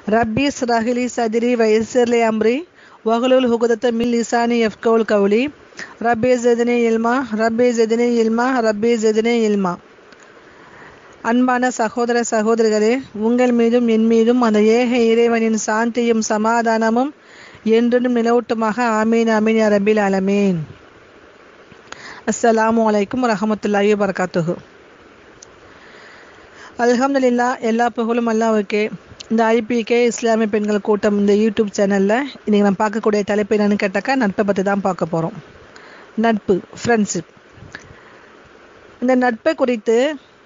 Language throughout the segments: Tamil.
ரப்பி ஸ்ரஹிலி சதிரி வயசிர்லி அம்ரி வஹலுல் ஹுகுதத்த மில் லிசானி எஃப்கவுல் கவுலி ரப்பி ஜெதினி இல்மா ரப்பி ஜெதினி இல்மா ரப்பி ஜெதினி இல்மா அன்பான சகோதர சகோதரிகளே உங்கள் மீதும் என் மீதும் அந்த ஏக இறைவனின் சாந்தியும் சமாதானமும் என்றும் நிலவட்டுமாக ஆமீன் ஆமீன் யா ரபில் அலமீன் அஸ்ஸலாமு அலைக்கும் வரஹமத்துல்லாஹி வரகாத்துஹு அல்ஹம்துலில்லா எல்லா புகழும் அல்லாவுக்கே இந்த ஐபிகே இஸ்லாமிய பெண்கள் கூட்டம் இந்த யூடியூப் சேனலில் இன்றைக்கி நம்ம பார்க்கக்கூடிய தலைப்பு என்னன்னு கேட்டாக்கா நட்பை பற்றி தான் பார்க்க போகிறோம் நட்பு ஃப்ரெண்ட்ஷிப் இந்த நட்பை குறித்து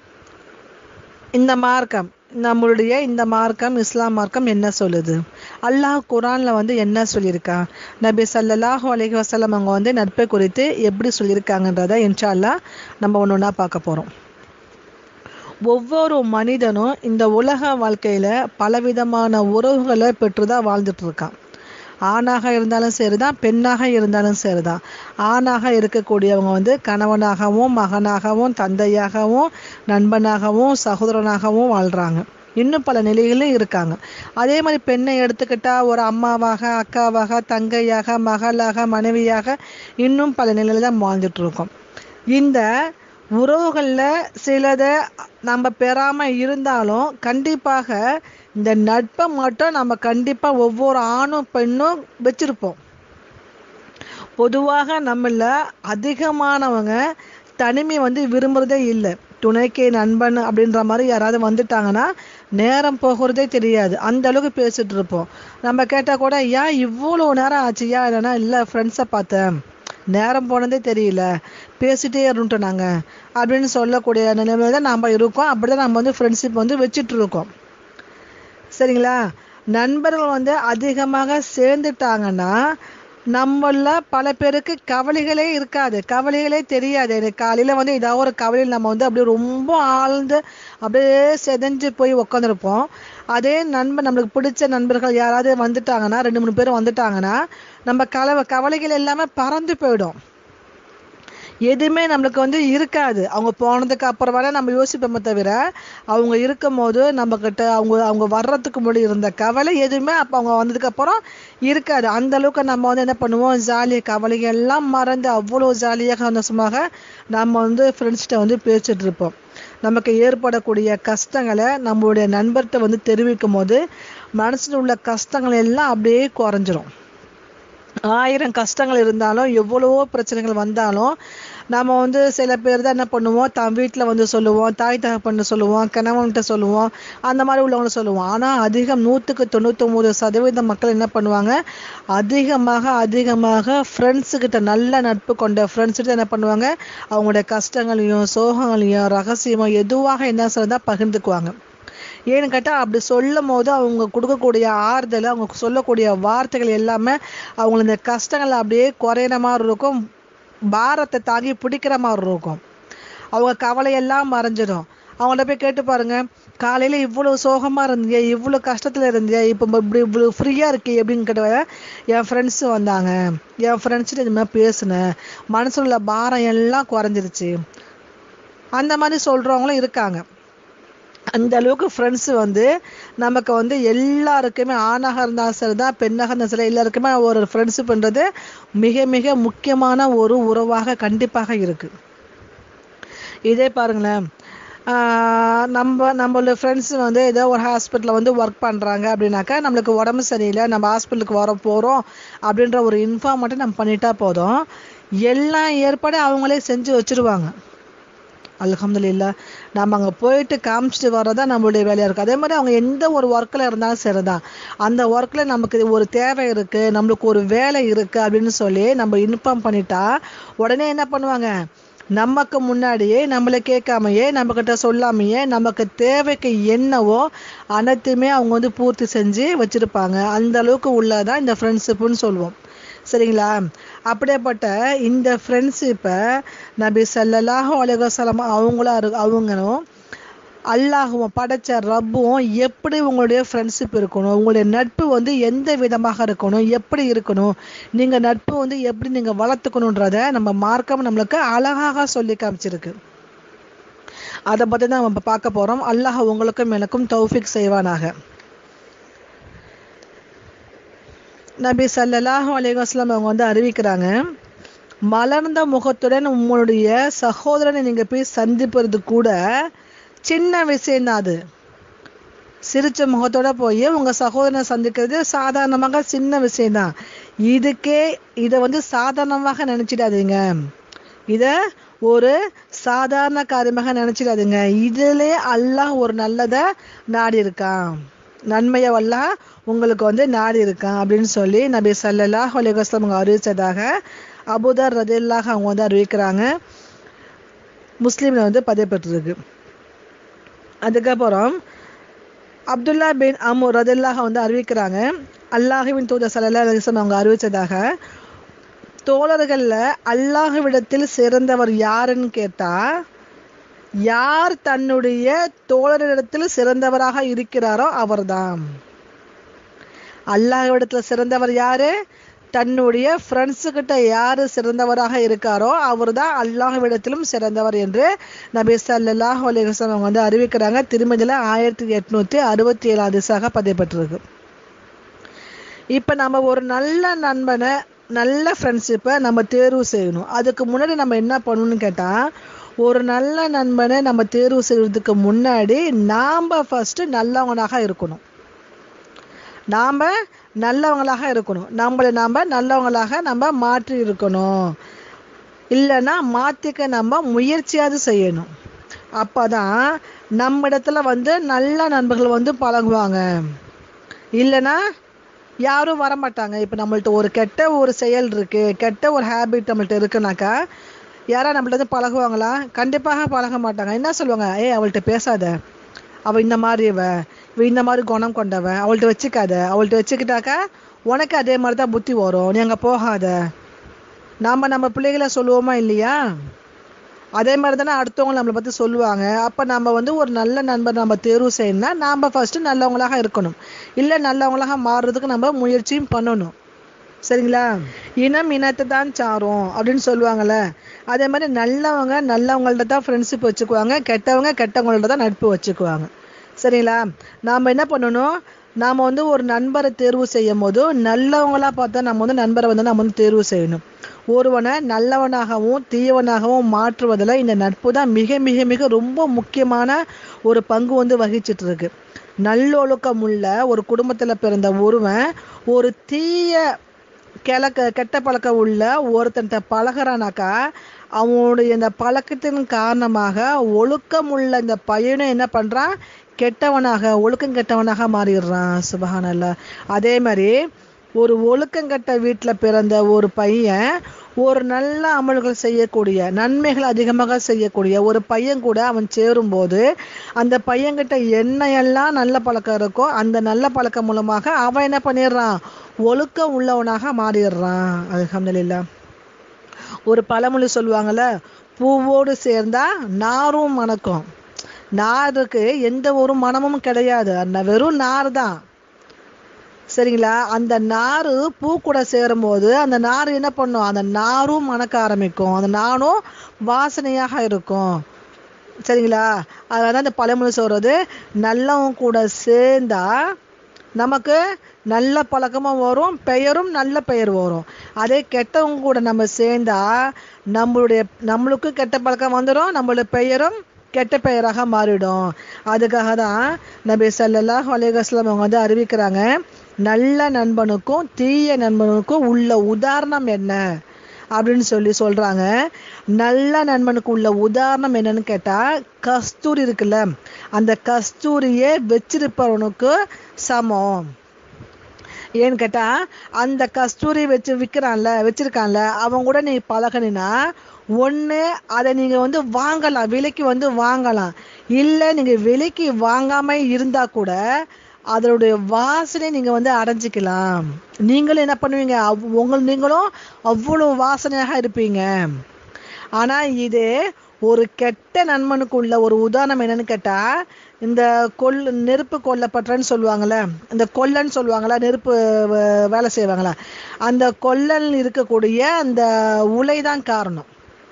இந்த மார்க்கம் நம்மளுடைய இந்த மார்க்கம் இஸ்லாம் மார்க்கம் என்ன சொல்லுது அல்லாஹ் குரானில் வந்து என்ன சொல்லியிருக்கா நபி சல்லல்லாஹு அலைஹி வஸல்லம் அவங்க வந்து நட்பை குறித்து எப்படி சொல்லியிருக்காங்கன்றத இன்ஷா அல்லாஹ் நம்ம ஒன்று ஒன்றா பார்க்க போகிறோம் ஒவ்வொரு மனிதனும் இந்த உலக வாழ்க்கையில் பலவிதமான உறவுகளை பெற்று தான் வாழ்ந்துட்டு இருக்கான் ஆணாக இருந்தாலும் சரிதான் பெண்ணாக இருந்தாலும் சரிதான் ஆணாக இருக்கக்கூடியவங்க வந்து கணவனாகவும் மகனாகவும் தந்தையாகவும் நண்பனாகவும் சகோதரனாகவும் வாழ்கிறாங்க இன்னும் பல நிலைகளும் இருக்காங்க அதே மாதிரி பெண்ணை எடுத்துக்கிட்டா ஒரு அம்மாவாக அக்காவாக தங்கையாக மகளாக மனைவியாக இன்னும் பல நிலையில தான் வாழ்ந்துட்டு இருக்கோம் இந்த உறவுகளில் சிலதை நம்ம பெறாமல் இருந்தாலும் கண்டிப்பாக இந்த நட்பை மட்டும் நம்ம கண்டிப்பாக ஒவ்வொரு ஆணும் பெண்ணும் வச்சுருப்போம் பொதுவாக நம்மள அதிகமானவங்க தனிமை வந்து விரும்புகிறதே இல்லை துணைக்கு நண்பன் அப்படின்ற மாதிரி யாராவது வந்துட்டாங்கன்னா நேரம் போகிறதே தெரியாது அந்த அளவுக்கு பேசிட்டு இருப்போம் நம்ம கேட்டால் கூட ஏன் இவ்வளோ நேரம் ஆச்சுயா இல்லைன்னா இல்லை ஃப்ரெண்ட்ஸை பார்த்தேன் நேரம் போனதே தெரியல பேசிட்டே இருந்துட்டோம் நாங்கள் அப்படின்னு சொல்லக்கூடிய நிலைமையில தான் நம்ம இருக்கோம் அப்படி தான் நம்ம வந்து ஃப்ரெண்ட்ஷிப் வந்து வச்சுட்டு இருக்கோம் சரிங்களா நண்பர்கள் வந்து அதிகமாக சேர்ந்துட்டாங்கன்னா நம்மள பல பேருக்கு கவலைகளே இருக்காது கவலைகளே தெரியாது எனக்கு காலையில் வந்து ஏதாவது ஒரு கவலையில் நம்ம வந்து அப்படியே ரொம்ப ஆழ்ந்து அப்படியே செதஞ்சு போய் உட்காந்துருப்போம் அதே நண்பன் நம்மளுக்கு பிடிச்ச நண்பர்கள் யாராவது வந்துட்டாங்கன்னா ரெண்டு மூணு பேர் வந்துட்டாங்கன்னா நம்ம கலவை கவலைகள் எல்லாமே பறந்து போயிடும் எதுவுமே நம்மளுக்கு வந்து இருக்காது அவங்க போனதுக்கு அப்புறம் வேணால் நம்ம யோசிப்போமே தவிர அவங்க இருக்கும் போது நம்மக்கிட்ட அவங்க அவங்க வர்றதுக்கு முன்னாடி இருந்த கவலை எதுவுமே அப்போ அவங்க வந்ததுக்கப்புறம் இருக்காது அந்த அளவுக்கு நம்ம வந்து என்ன பண்ணுவோம் ஜாலியாக கவலைகள் எல்லாம் மறந்து அவ்வளோ ஜாலியாக சந்தோஷமாக நம்ம வந்து ஃப்ரெண்ட்ஸ்கிட்ட வந்து பேசிட்டு இருப்போம் நமக்கு ஏற்படக்கூடிய கஷ்டங்களை நம்மளுடைய நண்பர்கிட்ட வந்து தெரிவிக்கும் போது மனசில் உள்ள கஷ்டங்கள் எல்லாம் அப்படியே குறைஞ்சிரும் ஆயிரம் கஷ்டங்கள் இருந்தாலும் எவ்வளவோ பிரச்சனைகள் வந்தாலும் நம்ம வந்து சில பேர் தான் என்ன பண்ணுவோம் தான் வீட்டில் வந்து சொல்லுவோம் தாய் தகப்பன்னு சொல்லுவோம் கணவன்கிட்ட சொல்லுவோம் அந்த மாதிரி உள்ளவங்களை சொல்லுவோம் ஆனால் அதிகம் நூற்றுக்கு தொண்ணூத்தொம்பது சதவீத மக்கள் என்ன பண்ணுவாங்க அதிகமாக அதிகமாக ஃப்ரெண்ட்ஸுக்கிட்ட நல்ல நட்பு கொண்ட ஃப்ரெண்ட்ஸ்கிட்ட என்ன பண்ணுவாங்க அவங்களுடைய கஷ்டங்களையும் சோகங்களையும் ரகசியமாக எதுவாக என்ன சொல்றதா பகிர்ந்துக்குவாங்க ஏன்னு கேட்டால் அப்படி சொல்லும் போது அவங்க கொடுக்கக்கூடிய ஆறுதல் அவங்க சொல்லக்கூடிய வார்த்தைகள் எல்லாமே அவங்கள இந்த கஷ்டங்கள் அப்படியே குறையிற மாதிரி இருக்கும் பாரத்தை தாங்கி பிடிக்கிற மாதிரி இருக்கும் அவங்க கவலையெல்லாம் மறைஞ்சிடும் அவங்கள்ட்ட போய் கேட்டு பாருங்க காலையில் இவ்வளோ சோகமாக இருந்தியா இவ்வளோ கஷ்டத்தில் இருந்தியா இப்போ இப்படி இவ்வளோ ஃப்ரீயாக இருக்கே அப்படின்னு கேட்ட என் ஃப்ரெண்ட்ஸு வந்தாங்க என் ஃப்ரெண்ட்ஸ்கிட்ட இது மாதிரி பேசினேன் மனசில் உள்ள பாரம் எல்லாம் குறைஞ்சிருச்சு அந்த மாதிரி சொல்கிறவங்களும் இருக்காங்க அந்த அளவுக்கு ஃப்ரெண்ட்ஸ் வந்து நமக்கு வந்து எல்லாருக்குமே ஆணாக இருந்தாலும் சரி தான் பெண்ணாக இருந்தாலும் சரி எல்லாருக்குமே ஒரு ஃப்ரெண்ட்ஷிப்ன்றது மிக மிக முக்கியமான ஒரு உறவாக கண்டிப்பாக இருக்குது இதே பாருங்களேன் நம்ம நம்மளோட ஃப்ரெண்ட்ஸ் வந்து ஏதோ ஒரு ஹாஸ்பிட்டலில் வந்து ஒர்க் பண்ணுறாங்க அப்படின்னாக்கா நம்மளுக்கு உடம்பு சரியில்லை நம்ம ஹாஸ்பிட்டலுக்கு வர போகிறோம் அப்படின்ற ஒரு இன்ஃபார்ம் மட்டும் நம்ம பண்ணிட்டா போதும் எல்லா ஏற்பாடும் அவங்களே செஞ்சு வச்சுருவாங்க அலமதுல்லா நம்ம அங்கே போயிட்டு காமிச்சிட்டு வர்றதா நம்மளுடைய வேலையாக இருக்குது அதே மாதிரி அவங்க எந்த ஒரு ஒர்க்கில் இருந்தாலும் சரி தான் அந்த ஒர்க்கில் நமக்கு ஒரு தேவை இருக்குது நம்மளுக்கு ஒரு வேலை இருக்குது அப்படின்னு சொல்லி நம்ம இன்ஃபார்ம் பண்ணிட்டா உடனே என்ன பண்ணுவாங்க நமக்கு முன்னாடியே நம்மளை கேட்காமையே நம்மக்கிட்ட சொல்லாமையே நமக்கு தேவைக்கு என்னவோ அனைத்துமே அவங்க வந்து பூர்த்தி செஞ்சு வச்சுருப்பாங்க அந்த அளவுக்கு உள்ளதான் இந்த ஃப்ரெண்ட்ஷிப்புன்னு சொல்லுவோம் சரிங்களா அப்படியேப்பட்ட இந்த ஃப்ரெண்ட்ஷிப்பை நபி சல்லல்லாஹு அலைவசலம் அவங்களும் இரு அவங்களும் அல்லாஹும் படைச்ச ரப்பும் எப்படி உங்களுடைய ஃப்ரெண்ட்ஷிப் இருக்கணும் உங்களுடைய நட்பு வந்து எந்த விதமாக இருக்கணும் எப்படி இருக்கணும் நீங்கள் நட்பு வந்து எப்படி நீங்கள் வளர்த்துக்கணுன்றத நம்ம மார்க்கம் நம்மளுக்கு அழகாக சொல்லி காமிச்சிருக்கு அதை பற்றி தான் நம்ம பார்க்க போகிறோம் அல்லாஹ் உங்களுக்கும் எனக்கும் தௌஃபிக் செய்வானாக நபி ஸல்லல்லாஹு அலைஹி வஸல்லம் அவங்க வந்து அறிவிக்கிறாங்க மலர்ந்த முகத்துடன் உங்களுடைய சகோதரனை நீங்க போய் சந்திப்பது கூட சின்ன விஷயம்தான் அது சிரிச்ச முகத்தோட போய் உங்க சகோதரனை சந்திக்கிறது சாதாரணமாக சின்ன விஷயம்தான் இதுக்கே இதை வந்து சாதாரணமாக நினைச்சிடாதீங்க இத ஒரு சாதாரண காரியமாக நினைச்சிடாதீங்க இதுலயே அல்லாஹ் ஒரு நல்லதை நாடி இருக்கான் நன்மையை அல்லாஹ் உங்களுக்கு வந்து நாடி இருக்கான் அப்படின்னு சொல்லி நபி ஸல்லல்லாஹு அலைஹி வஸல்லம் அவங்க அறிவிச்சதாக அபுதர் ரதில்லாஹ் அவங்க வந்து அறிவிக்கிறாங்க முஸ்லீம்ல வந்து பதியப்பட்டிருக்கு அதுக்கப்புறம் அப்துல்லா பின் அமு ரதில்லாஹ் வந்து அறிவிக்கிறாங்க அல்லாஹுவின் தூதர் ஸல்லல்லாஹு அலைஹி வஸல்லம் அவங்க அறிவிச்சதாக தோழர்கள்ல அல்லாஹ்விடத்தில் சிறந்தவர் யாருன்னு கேட்டா யார் தன்னுடைய தோழரிடத்தில் சிறந்தவராக இருக்கிறாரோ அவர்தான் அல்லாஹ்விடத்துல சிறந்தவர் யாரு தன்னுடைய ஃப்ரெண்ட்ஸு கிட்ட யாரு சிறந்தவராக இருக்காரோ அவர்தான் அல்லாஹ்விடத்திலும் சிறந்தவர் என்று நபி ஸல்லல்லாஹு அலைஹி வஸல்லம் அவங்க வந்து அறிவிக்கிறாங்க திருமதியில ஆயிரத்தி எட்நூத்தி அறுபத்தி ஏழாவது திசாக பதியப்பட்டிருக்கு இப்ப நம்ம ஒரு நல்ல நண்பனை நல்ல ஃப்ரெண்ட்ஷிப்பை நம்ம தேர்வு செய்யணும் அதுக்கு முன்னாடி நம்ம என்ன பண்ணணும்னு கேட்டா ஒரு நல்ல நண்பனை நம்ம தேர்வு செய்யறதுக்கு முன்னாடி நாம ஃபர்ஸ்ட் நல்லவங்களாக இருக்கணும் நாம நல்லவங்களாக இருக்கணும் நம்மளை நாம நல்லவங்களாக நம்ம மாற்றி இருக்கணும் இல்லைன்னா மாத்திக்க நம்ம முயற்சியாவது செய்யணும் அப்பதான் நம்ம இடத்துல வந்து நல்ல நண்பர்கள் வந்து பழகுவாங்க இல்லைன்னா யாரும் வரமாட்டாங்க இப்போ நம்மள்ட்ட ஒரு கெட்ட ஒரு செயல் இருக்கு கெட்ட ஒரு ஹேபிட் நம்மள்ட்ட இருக்குனாக்கா யாரா நம்மள்ட்ட வந்து பழகுவாங்களா கண்டிப்பாக பழக மாட்டாங்க என்ன சொல்லுவாங்க ஏய் அவள்கிட்ட பேசாத அவ இந்த மாதிரி இவ இவ இந்த மாதிரி குணம் கொண்டவ அவள்கிட்ட வச்சுக்காத அவள்கிட்ட வச்சுக்கிட்டாக்கா உனக்கு அதே மாதிரி தான் புத்தி வரும் நீ அங்க போகாத நாம நம்ம பிள்ளைகளை சொல்லுவோமா இல்லையா அதே மாதிரி தானே அடுத்தவங்க நம்மளை பத்தி சொல்லுவாங்க அப்ப நம்ம வந்து ஒரு நல்ல நண்பர் நம்ம தேர்வு செய்யணும்னா நாம ஃபர்ஸ்ட் நல்லவங்களாக இருக்கணும் இல்ல நல்லவங்களாக மாறுறதுக்கு நம்ம முயற்சியும் பண்ணணும் சரிங்களா இனம் இனத்தை தான் சாரும் அப்படின்னு சொல்லுவாங்கல்ல அதே மாதிரி நல்லவங்க நல்லவங்கள்ட்ட தான் ஃப்ரெண்ட்ஷிப் வச்சுக்குவாங்க கெட்டவங்க கெட்டவங்கள்ட்ட தான் நட்பு வச்சுக்குவாங்க சரிங்களா நாம என்ன பண்ணணும் நாம வந்து ஒரு நண்பரை தேர்வு செய்யும் போது நல்லவங்களா பார்த்தா நம்ம வந்து நண்பரை வந்து நம்ம வந்து தேர்வு செய்யணும் ஒருவனை நல்லவனாகவும் தீயவனாகவும் மாற்றுவதில் இந்த நட்பு தான் மிக மிக மிக ரொம்ப முக்கியமான ஒரு பங்கு வந்து வகிச்சிட்டு இருக்கு நல்லொழுக்கம் உள்ள ஒரு குடும்பத்துல பிறந்த ஒருவன் ஒரு தீய கிழக்க கெட்ட பழக்கம் உள்ள ஒருத்தன்ட்ட பழகுறானாக்கா அவனுடைய இந்த பழக்கத்தின் காரணமாக ஒழுக்கம் உள்ள இந்த பையனும் என்ன பண்றான் கெட்டவனாக ஒழுக்கம் கெட்டவனாக மாறிடுறான் சுபஹானல்லா அதே மாதிரி ஒரு ஒழுக்கங்கெட்ட வீட்டுல பிறந்த ஒரு பையன் ஒரு நல்ல அமல்கள் செய்யக்கூடிய நன்மைகள் அதிகமாக செய்யக்கூடிய ஒரு பையன் கூட அவன் சேரும்போது அந்த பையன்கிட்ட என்னையெல்லாம் நல்ல பழக்கம் இருக்கோ அந்த நல்ல பழக்கம் மூலமாக அவன் என்ன பண்ணிடுறான் ஒழுக்கம் உள்ளவனாக மாறிடுறான் அல்ஹம்துலில்லாஹ் ஒரு பழமொழி சொல்லுவாங்கல்ல பூவோடு சேர்ந்தா நாரும் மணக்கும் நாருக்கு எந்த ஒரு மனமும் கிடையாது அந்த வெறும் நார் தான் சரிங்களா அந்த நாறு பூ கூட சேரும்போது அந்த நார் என்ன பண்ணும் அந்த நாரும் மணக்க ஆரம்பிக்கும் அந்த நானும் வாசனையாக இருக்கும் சரிங்களா அதனால அந்த பழமொழி சொல்றது நல்லவங்க கூட சேர்ந்தா நமக்கு நல்ல பழக்கமும் வரும் பெயரும் நல்ல பெயர் வரும் அதே கெட்டவங்க கூட நம்ம சேர்ந்தா நம்மளுடைய நம்மளுக்கும் கெட்ட பழக்கம் வந்துடும் நம்மளுடைய பெயரும் கெட்ட பெயராக மாறிடும் அதுக்காக தான் நபி ஸல்லல்லாஹு அலைஹி வஸல்லம் அவங்க வந்து அறிவிக்கிறாங்க நல்ல நண்பனுக்கும் தீய நண்பனுக்கும் உள்ள உதாரணம் என்ன அப்படின்னு சொல்லி சொல்றாங்க நல்ல நண்பனுக்கு உள்ள உதாரணம் என்னன்னு கேட்டா கஸ்தூரி இருக்குல்ல அந்த கஸ்தூரியே வச்சிருப்பவனுக்கு சமம் ஏன்னு கேட்டா அந்த கஸ்தூரி வச்சு விற்கிறான்ல வச்சிருக்கான்ல அவன் கூட நீ பழகினா ஒண்ணு அதை நீங்க வந்து வாங்கலாம் விலைக்கு வந்து வாங்கலாம் இல்ல நீங்க விலைக்கு வாங்காம இருந்தா கூட அதனுடைய வாசனை நீங்க வந்து அடைஞ்சிக்கலாம் நீங்களும் என்ன பண்ணுவீங்க அவ்- உங்க நீங்களும் அவ்வளவு வாசனையாக இருப்பீங்க ஆனா இது ஒரு கெட்ட நண்பனுக்கு உள்ள ஒரு உதாரணம் என்னன்னு கேட்டா இந்த கொல் நெருப்பு கொல்லப்பட்டன்னு சொல்லுவாங்கல்ல இந்த கொல்லன்னு சொல்லுவாங்கல்ல நெருப்பு வ- வேலை செய்வாங்களா அந்த கொல்லன் இருக்கக்கூடிய அந்த உலை தான் காரணம்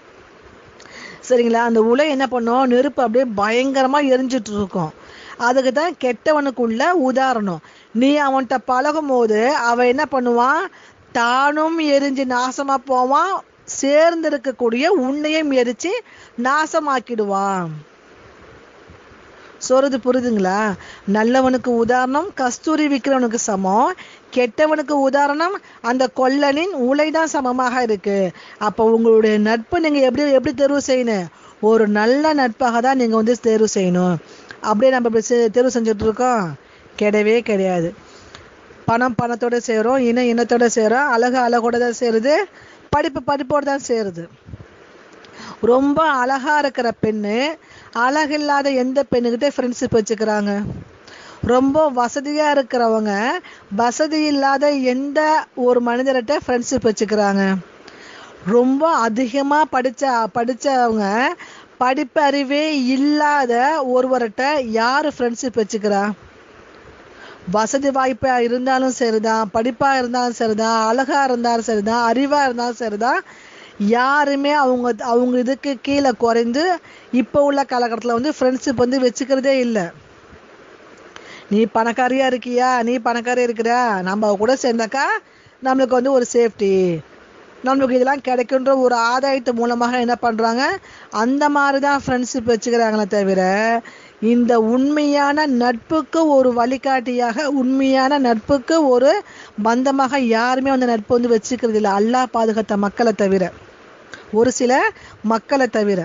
சரிங்களா அந்த உலை என்ன பண்ணும் நெருப்பு அப்படியே பயங்கரமா எரிஞ்சிட்டு இருக்கும் அதுக்கு தான் கெட்டவனுக்கு உள்ள உதாரணம் நீ அவன்கிட்ட பழகும் போது அவன் என்ன பண்ணுவான் தானும் எரிஞ்சு நாசமா போவான் சேர்ந்து இருக்கக்கூடிய உன்னையும் எரிச்சு நாசமாக்கிடுவான் சொல்றது புரியுதுங்களா நல்லவனுக்கு உதாரணம் கஸ்தூரி விற்கிறவனுக்கு சமம் கெட்டவனுக்கு உதாரணம் அந்த கொல்லனின் உலைதான் சமமாக இருக்கு அப்ப உங்களுடைய நட்பு நீங்க எப்படி எப்படி தேர்வு செய்யணும் ஒரு நல்ல நட்பாக தான் நீங்க வந்து தேர்வு செய்யணும் அப்படியே நம்ம இப்படி செ- தேர்வு செஞ்சுட்டு இருக்கோம் கிடையவே கிடையாது பணம் பணத்தோட சேரும் இனம் இனத்தோட சேரும் அழகு அழகோட தான் சேருது படிப்பு படிப்போட தான் சேருது ரொம்ப அழகா இருக்கிற பெண்ணு அழகில்லாத எந்த பெண்ணுகிட்ட ஃப்ரெண்ட்ஷிப் வச்சுக்கிறாங்க ரொம்ப வசதியா இருக்கிறவங்க வசதி இல்லாத எந்த ஒரு மனிதர்கிட்ட ஃப்ரெண்ட்ஷிப் வச்சுக்கிறாங்க ரொம்ப அதிகமா படிச்ச படிச்சவங்க படிப்பறிவே இல்லாத ஒருவர்கிட்ட யாரு ஃப்ரெண்ட்ஷிப் வச்சுக்கிறா வசதி வாய்ப்பா இருந்தாலும் சரிதான் படிப்பா இருந்தாலும் சரிதான் அழகா இருந்தாலும் சரிதான் அறிவா இருந்தாலும் சரிதான் யாருமே அவங்க அவங்க இதுக்கு கீழே குறைந்து இப்போ உள்ள காலகட்டத்தில் வந்து ஃப்ரெண்ட்ஷிப் வந்து வச்சுக்கிறதே இல்லை நீ பணக்காரியா இருக்கியா நீ பணக்காரியா இருக்கிறா நம்ம அவ கூட சேர்ந்தாக்கா நம்மளுக்கு வந்து ஒரு சேஃப்டி நம்மளுக்கு இதெல்லாம் கிடைக்குன்ற ஒரு ஆதாயத்து மூலமாக என்ன பண்றாங்க அந்த மாதிரி தான் ஃப்ரெண்ட்ஷிப் வச்சுக்கிறாங்களே தவிர இந்த உண்மையான நட்புக்கு ஒரு வழிகாட்டியாக உண்மையான நட்புக்கு ஒரு பந்தமாக யாருமே அந்த நட்பு வந்து வச்சுக்கிறது இல்லை அல்லாஹ் பாதுகாத்த மக்களை தவிர ஒரு சில மக்களை தவிர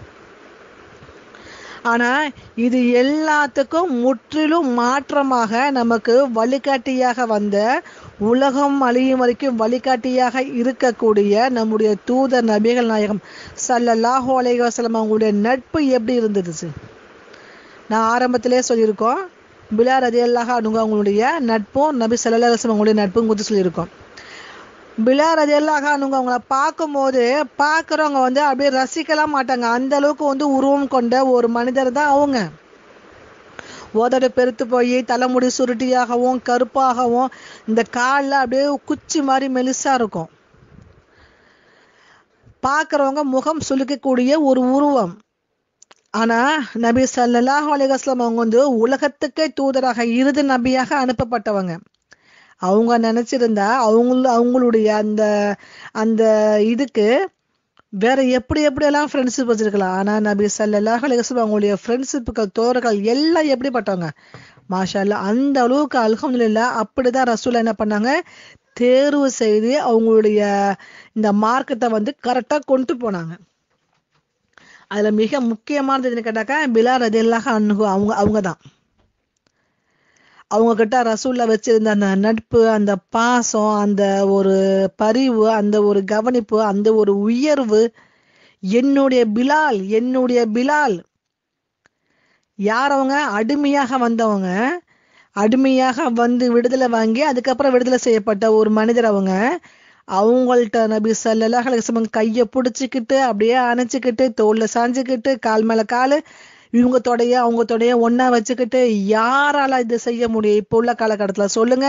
ஆனா இது எல்லாத்துக்கும் முற்றிலும் மாற்றமாக நமக்கு வழிகாட்டியாக வந்த உலகம் அழியும் வரைக்கும் வழிகாட்டியாக இருக்கக்கூடிய நம்முடைய தூதர் நபிகள் நாயகம் ஸல்லல்லாஹு அலைஹி வஸல்லம் அவங்களுடைய நட்பு எப்படி இருந்தது நான் ஆரம்பத்திலே சொல்லியிருக்கோம் பிலா ரதியல்லாஹ் அனுங்க அவங்களுடைய நட்பும் நபி ஸல்லல்லாஹு அலைஹி வஸல்லம் அவங்களுடைய நட்பும் குறித்து சொல்லியிருக்கோம் பிலா ரதியல்லாஹ் அனுங்க அவங்கள பார்க்கும்போது பார்க்குறவங்க வந்து அப்படியே ரசிக்கலாம் மாட்டாங்க அந்த அளவுக்கு வந்து உருவம் கொண்ட ஒரு மனிதர் தான் அவங்க உதடு பெருத்து போய் தலைமுடி சுருட்டியாகவும் கருப்பாகவும் இந்த காலில் அப்படியே குச்சி மாதிரி மெலிசா இருக்கும் பார்க்குறவங்க முகம் சுலுக்கக்கூடிய ஒரு உருவம் ஆனா நபி ஸல்லல்லாஹு அலைஹி வஸல்லம் அவங்க வந்து உலகத்துக்கே தூதராக இறுதி நபியாக அனுப்பப்பட்டவங்க அவங்க நினைச்சிருந்தா அவங்க அவங்களுடைய அந்த அந்த இதுக்கு வேற எப்படி எப்படியெல்லாம் ஃப்ரெண்ட்ஷிப் வச்சிருக்கலாம் ஆனா நபி ஸல்லல்லாஹு அலைஹி வஸல்லம் அவங்களுடைய ஃப்ரெண்ட்ஷிப்புகள் தோர்கள் எல்லாம் எப்படிப்பட்டவங்க மாஷா அல்லாஹ் அந்த அளவுக்கு அல்ஹம்துலில்லாஹ் அப்படிதான் ரசூல் என்ன பண்ணாங்க தேர்வு செய்து அவங்களுடைய இந்த மார்க்கத்தை வந்து கரெக்டா கொண்டு போனாங்க அதுல மிக முக்கியமானது என்ன கேட்டாக்கா பிலா ரதியல்லாஹ் அன்ஹு அவங்க அவங்க தான் அவங்க கிட்ட ரசூல்ல வச்சிருந்த அந்த நட்பு அந்த பாசம் அந்த ஒரு பரிவு அந்த ஒரு கவனிப்பு அந்த ஒரு உயர்வு என்னுடைய பிலால் என்னுடைய பிலால் யார் அவங்க அடிமையாக வந்தவங்க அடிமையாக வந்து விடுதலை வாங்கி அதுக்கப்புறம் விடுதலை செய்யப்பட்ட ஒரு மனிதர் அவங்க அவங்கள்ட்ட நபி ஸல்லல்லாஹு அலைஹி வஸல்லம் கையை பிடிச்சிக்கிட்டு அப்படியே அணைச்சிக்கிட்டு தோல்ல சாஞ்சுக்கிட்டு கால் மேல காலு இவங்க தொடைய அவங்க தொடைய ஒண்ணா வச்சுக்கிட்டு யாரால இது செய்ய முடியும் இப்போ உள்ள காலகட்டத்துல சொல்லுங்க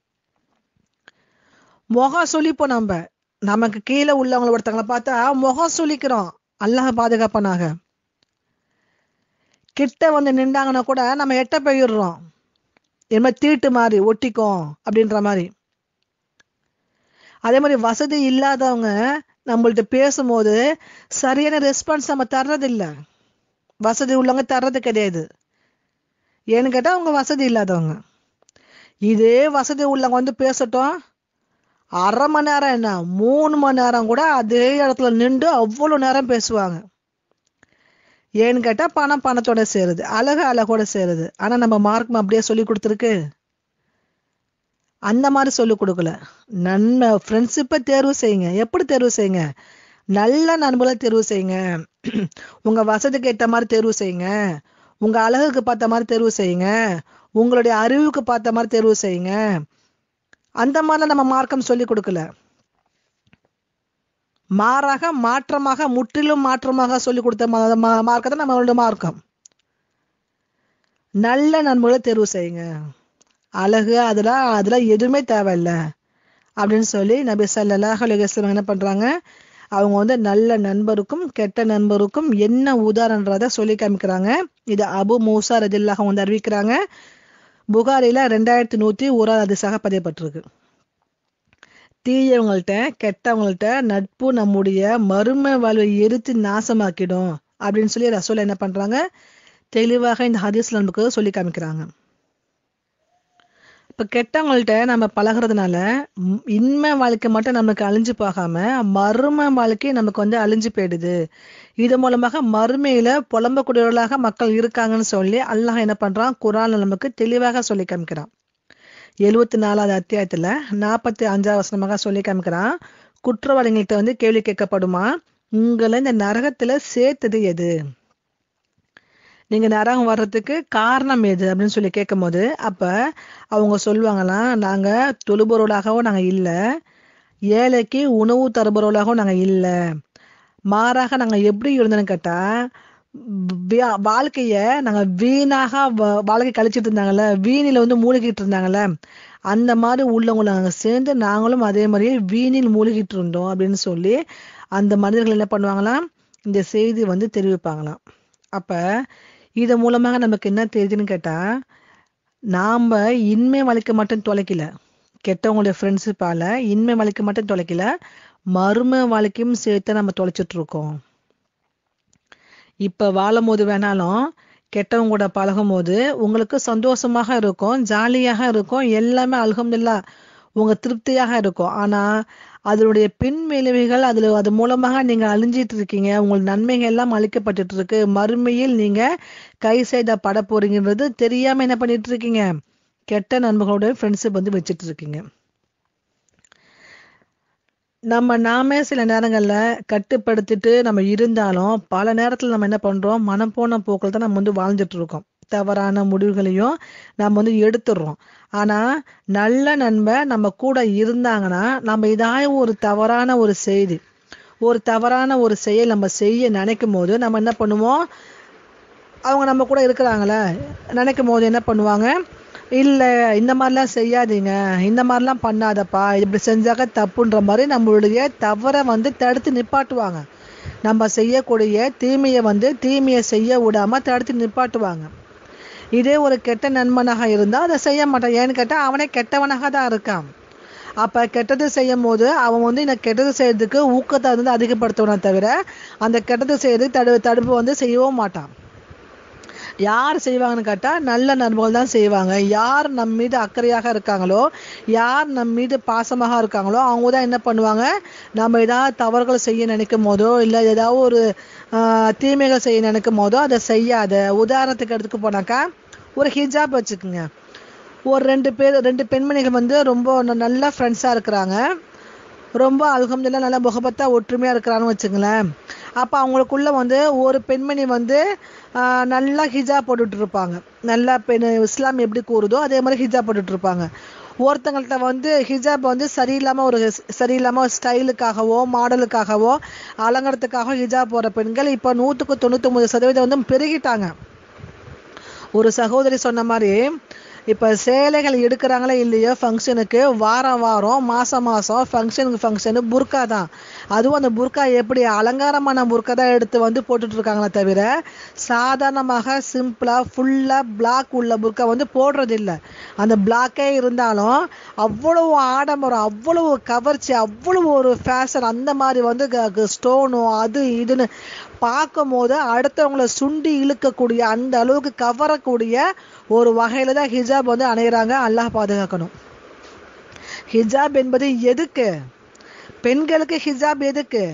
முகம் சுளிப்போம் நம்ம நமக்கு கீழே உள்ளவங்கள ஒருத்தவங்களை பார்த்தா முகம் சுளிக்கிறோம் அல்லாஹ் பாதுகாப்பனாக கிட்ட வந்து நின்றாங்கன்னா கூட நம்ம எட்ட போயிடுறோம் என்ன தீட்டு மாதிரி ஒட்டிக்கும் அப்படின்ற மாதிரி அதே மாதிரி வசதி இல்லாதவங்க நம்மள்ட்ட பேசும்போது சரியான ரெஸ்பான்ஸ் நம்ம தர்றதில்ல வசதி உள்ளவங்க தர்றது கிடையாது ஏன்னு கேட்டா அவங்க வசதி இல்லாதவங்க இதே வசதி உள்ளவங்க வந்து பேசட்டும் அரை மணி நேரம் என்ன மூணு மணி நேரம் கூட அதே இடத்துல நின்று அவ்வளவு நேரம் பேசுவாங்க ஏன்னு கேட்டா பணம் பணத்தோட சேருது அழகு அழகோட சேருது ஆனா நம்ம மார்க் அப்படியே சொல்லி கொடுத்துருக்கு அந்த மாதிரி சொல்லி கொடுக்கல நன்மை ஃப்ரெண்ட்ஷிப்பை தேர்வு செய்யுங்க எப்படி தேர்வு செய்யுங்க நல்ல நண்பர்களை தேர்வு செய்யுங்க உங்க வசதிக்கு ஏற்ற மாதிரி தேர்வு செய்யுங்க உங்க அழகுக்கு பார்த்த மாதிரி தேர்வு செய்யுங்க உங்களுடைய அறிவுக்கு பார்த்த மாதிரி தேர்வு செய்யுங்க அந்த மாதிரிலாம் நம்ம மார்க்கம் சொல்லி கொடுக்கல மாறாக மாற்றமாக முற்றிலும் மாற்றமாக சொல்லி கொடுத்த மா- மா- மார்க்கம் தான் நம்மளோட மார்க்கம் நல்ல நண்பர்களை தேர்வு செய்யுங்க அழகு அதெல்லாம் அதெல்லாம் எதுவுமே தேவையில்ல அப்படின்னு சொல்லி நபி ஸல்லல்லாஹு அலைஹி வஸல்லம் என்ன பண்றாங்க அவங்க வந்து நல்ல நண்பருக்கும் கெட்ட நண்பருக்கும் என்ன உதாரணன்றத சொல்லி காமிக்கிறாங்க இது அபு மூசா ரதில்லாஹ் வந்து அறிவிக்கிறாங்க புகாரில ரெண்டாயிரத்தி நூத்தி ஓராவது அதிசாக பதியப்பட்டிருக்கு தீயவங்கள்ட்ட கெட்டவங்கள்ட்ட நட்பு நம்முடைய மறுமை வாழ்வை எரித்து நாசமாக்கிடும் அப்படின்னு சொல்லி ரசூல் என்ன பண்றாங்க தெளிவாக இந்த ஹதீஸ்ல நமக்கு சொல்லி காமிக்கிறாங்க இப்ப கெட்டவங்கள்ட்ட நம்ம பழகுறதுனால ம், இன்மை வாழ்க்கை மட்டும் நமக்கு அழிஞ்சு போகாம மறுமை வாழ்க்கை நமக்கு வந்து அழிஞ்சு போயிடுது இது மூலமாக மறுமையில புலம்பக்கூடியவர்களாக மக்கள் இருக்காங்கன்னு சொல்லி அல்லாஹ் என்ன பண்றான் குரான்ல நமக்கு தெளிவாக சொல்லி காமிக்கிறான் எழுவத்தி நாலாவது அத்தியாயத்துல நாற்பத்தி அஞ்சாவது வசனமாக சொல்லி காமிக்கிறான் குற்றவாளிகள்கிட்ட வந்து கேள்வி கேட்கப்படுமா உங்களை இந்த நரகத்துல சேர்த்தது எது நீங்க நரகம் வர்றதுக்கு காரணம் எது அப்படின்னு சொல்லி கேட்கும்போது அப்ப அவங்க சொல்லுவாங்களாம் நாங்க தொழுபொருளாகவும் நாங்க இல்ல ஏழைக்கு உணவு தருபவர்களாகவும் நாங்க இல்ல மாறாக நாங்க எப்படி இருந்தோம்னு கேட்டா வியா- வாழ்க்கைய நாங்க வீணாக வ- வாழ்க்கை கழிச்சிட்டு இருந்தாங்கல்ல வீணில வந்து மூழ்கிட்டு இருந்தாங்கல்ல அந்த மாதிரி உள்ளவங்களை நாங்க சேர்ந்து நாங்களும் அதே மாதிரியே வீணில் மூழ்கிட்டு இருந்தோம் அப்படின்னு சொல்லி அந்த மனிதர்கள் என்ன பண்ணுவாங்களாம் இந்த செய்தி வந்து தெரிவிப்பாங்களாம் அப்ப இது மூலமாக நமக்கு என்ன தெரியுதுன்னு கேட்டா நாம இன்மை வாழ்க்கை மட்டும் தொலைக்கல கெட்டவங்களுடைய ஃப்ரெண்ட்ஷிப்பால இன்மை வாழ்க்கை மட்டும் தொலைக்கல மறுமை வாழ்க்கையும் சேர்த்து நம்ம தொலைச்சிட்டு இருக்கோம் இப்ப வாழும் போது வேணாலும் கெட்டவங்க கூட பழகும் போது உங்களுக்கு சந்தோஷமாக இருக்கும் ஜாலியாக இருக்கும் எல்லாமே அல்ஹம்துலில்லாஹ் உங்க திருப்தியாக இருக்கும் ஆனா அதனுடைய பின் விளைவுகள் அதுல அது மூலமாக நீங்க அழிஞ்சிட்டு இருக்கீங்க உங்கள் நன்மைகள் எல்லாம் அழிக்கப்பட்டுட்டு இருக்கு மறுமையில் நீங்க கை செய்த பட போறீங்கன்றது தெரியாம என்ன பண்ணிட்டு இருக்கீங்க கெட்ட நண்பர்களோட ஃப்ரெண்ட்ஷிப் வந்து வச்சிட்டு இருக்கீங்க நம்ம நாமே சில நேரங்கள்ல கட்டுப்படுத்திட்டு நம்ம இருந்தாலும் பல நேரத்துல நம்ம என்ன பண்றோம் மனம் போன போக்கில் தான் நம்ம வந்து வாழ்ந்துட்டு இருக்கோம் தவறான முடிவுகளையும் நம்ம வந்து எடுத்துடுறோம் ஆனா நல்ல நண்பன் நம்ம கூட இருந்தாங்கன்னா நம்ம இதாய ஒரு தவறான ஒரு செய்தி ஒரு தவறான ஒரு செயல் நம்ம செய்ய நினைக்கும் போது நம்ம என்ன பண்ணுவோம் அவங்க நம்ம கூட இருக்கிறாங்களே நினைக்கும் போது என்ன பண்ணுவாங்க இல்ல இந்த மாதிரிலாம் செய்யாதீங்க இந்த மாதிரிலாம் பண்ணாதப்பா இப்படி செஞ்சாக்க தப்புன்ற மாதிரி நம்மளுடைய தவறை வந்து தடுத்து நிப்பாட்டுவாங்க நம்ம செய்யக்கூடிய தீமையை வந்து தீமையை செய்ய விடாம தடுத்து நிப்பாட்டுவாங்க இதே ஒரு கெட்ட நண்பனாக இருந்தா அதை செய்ய மாட்டான் ஏன்னு கேட்டா அவனே கெட்டவனாக தான் இருக்கான் அப்ப கெட்டது செய்யும் போது அவன் வந்து இந்த கெட்டது செய்யறதுக்கு ஊக்கத்தை வந்து அதிகப்படுத்துவனே தவிர அந்த கெட்டது செய்யறதுக்கு தடு தடுப்பு வந்து செய்யவும் மாட்டான் யார் செய்வாங்கன்னு கேட்டா நல்ல நண்பர்கள் தான் செய்வாங்க யார் நம் மீது அக்கறையாக இருக்காங்களோ யார் நம் மீது பாசமாக இருக்காங்களோ அவங்க தான் என்ன பண்ணுவாங்க நம்ம ஏதாவது தவறுகள் செய்ய நினைக்கும் போதோ இல்ல ஏதாவது ஒரு ஆஹ், தீமைகள் செய்ய நினைக்கும் போதோ அதை செய்யாத உதாரணத்துக்கு எடுத்துக்க போனாக்கா ஒரு ஹிஜாப் வச்சுக்கோங்க ஒரு ரெண்டு பேர் ரெண்டு பெண்மணிகள் வந்து ரொம்ப ந- நல்ல ஃப்ரெண்ட்ஸா இருக்கிறாங்க ரொம்ப அல்ஹம்துலில்லாஹ் நல்ல முகபத்தா ஒற்றுமையா இருக்கிறான்னு வச்சுங்களேன் அப்ப அவங்களுக்குள்ள வந்து ஒரு பெண்மணி வந்து ஆஹ், நல்லா ஹிஜாப் போட்டுட்டு இருப்பாங்க நல்லா பெண் இஸ்லாம் எப்படி கூறுதோ அதே மாதிரி ஹிஜாப் போட்டுட்டு இருப்பாங்க ஒருத்தங்கள்ட்ட வந்து ஹிஜாப் வந்து சரியில்லாம ஒரு சரியில்லாம ஒரு ஸ்டைலுக்காகவோ மாடலுக்காகவோ அலங்காரத்துக்காக ஹிஜாப் போற பெண்கள் இப்ப நூத்துக்கு தொண்ணூத்தி ஒன்பது சதவீதம் வந்து பெருகிட்டாங்க ஒரு சகோதரி சொன்ன மாதிரி இப்ப சேலைகள் எடுக்கிறாங்களே இல்லையோ ஃபங்க்ஷனுக்கு வாரம் வாரம் மாசம் மாசம் ஃபங்க்ஷனுக்கு ஃபங்க்ஷனு புர்கா தான் அதுவும் அந்த புர்கா எப்படி அலங்காரமான புர்கா தான் எடுத்து வந்து போட்டுட்டு இருக்காங்களே தவிர சாதாரணமாக சிம்பிளா ஃபுல்லா பிளாக் உள்ள புர்கா வந்து போடுறது இல்ல அந்த பிளாக்கே இருந்தாலும் அவ்வளவு ஆடம்பரம் அவ்வளவு கவர்ச்சி அவ்வளவு ஒரு ஃபேஷன் அந்த மாதிரி வந்து ஸ்டோனோ அது இதுன்னு பார்க்கும் போது அடுத்தவங்கள சுண்டி இழுக்கக்கூடிய அந்த அளவுக்கு கவரக்கூடிய ஒரு வகையில தான் ஹிஜாப் வந்து அணையிறாங்க அல்லாஹ் பாதுகாக்கணும் ஹிஜாப் என்பது எதுக்கு பெண்களுக்கு ஹிஜாப் எதுக்கு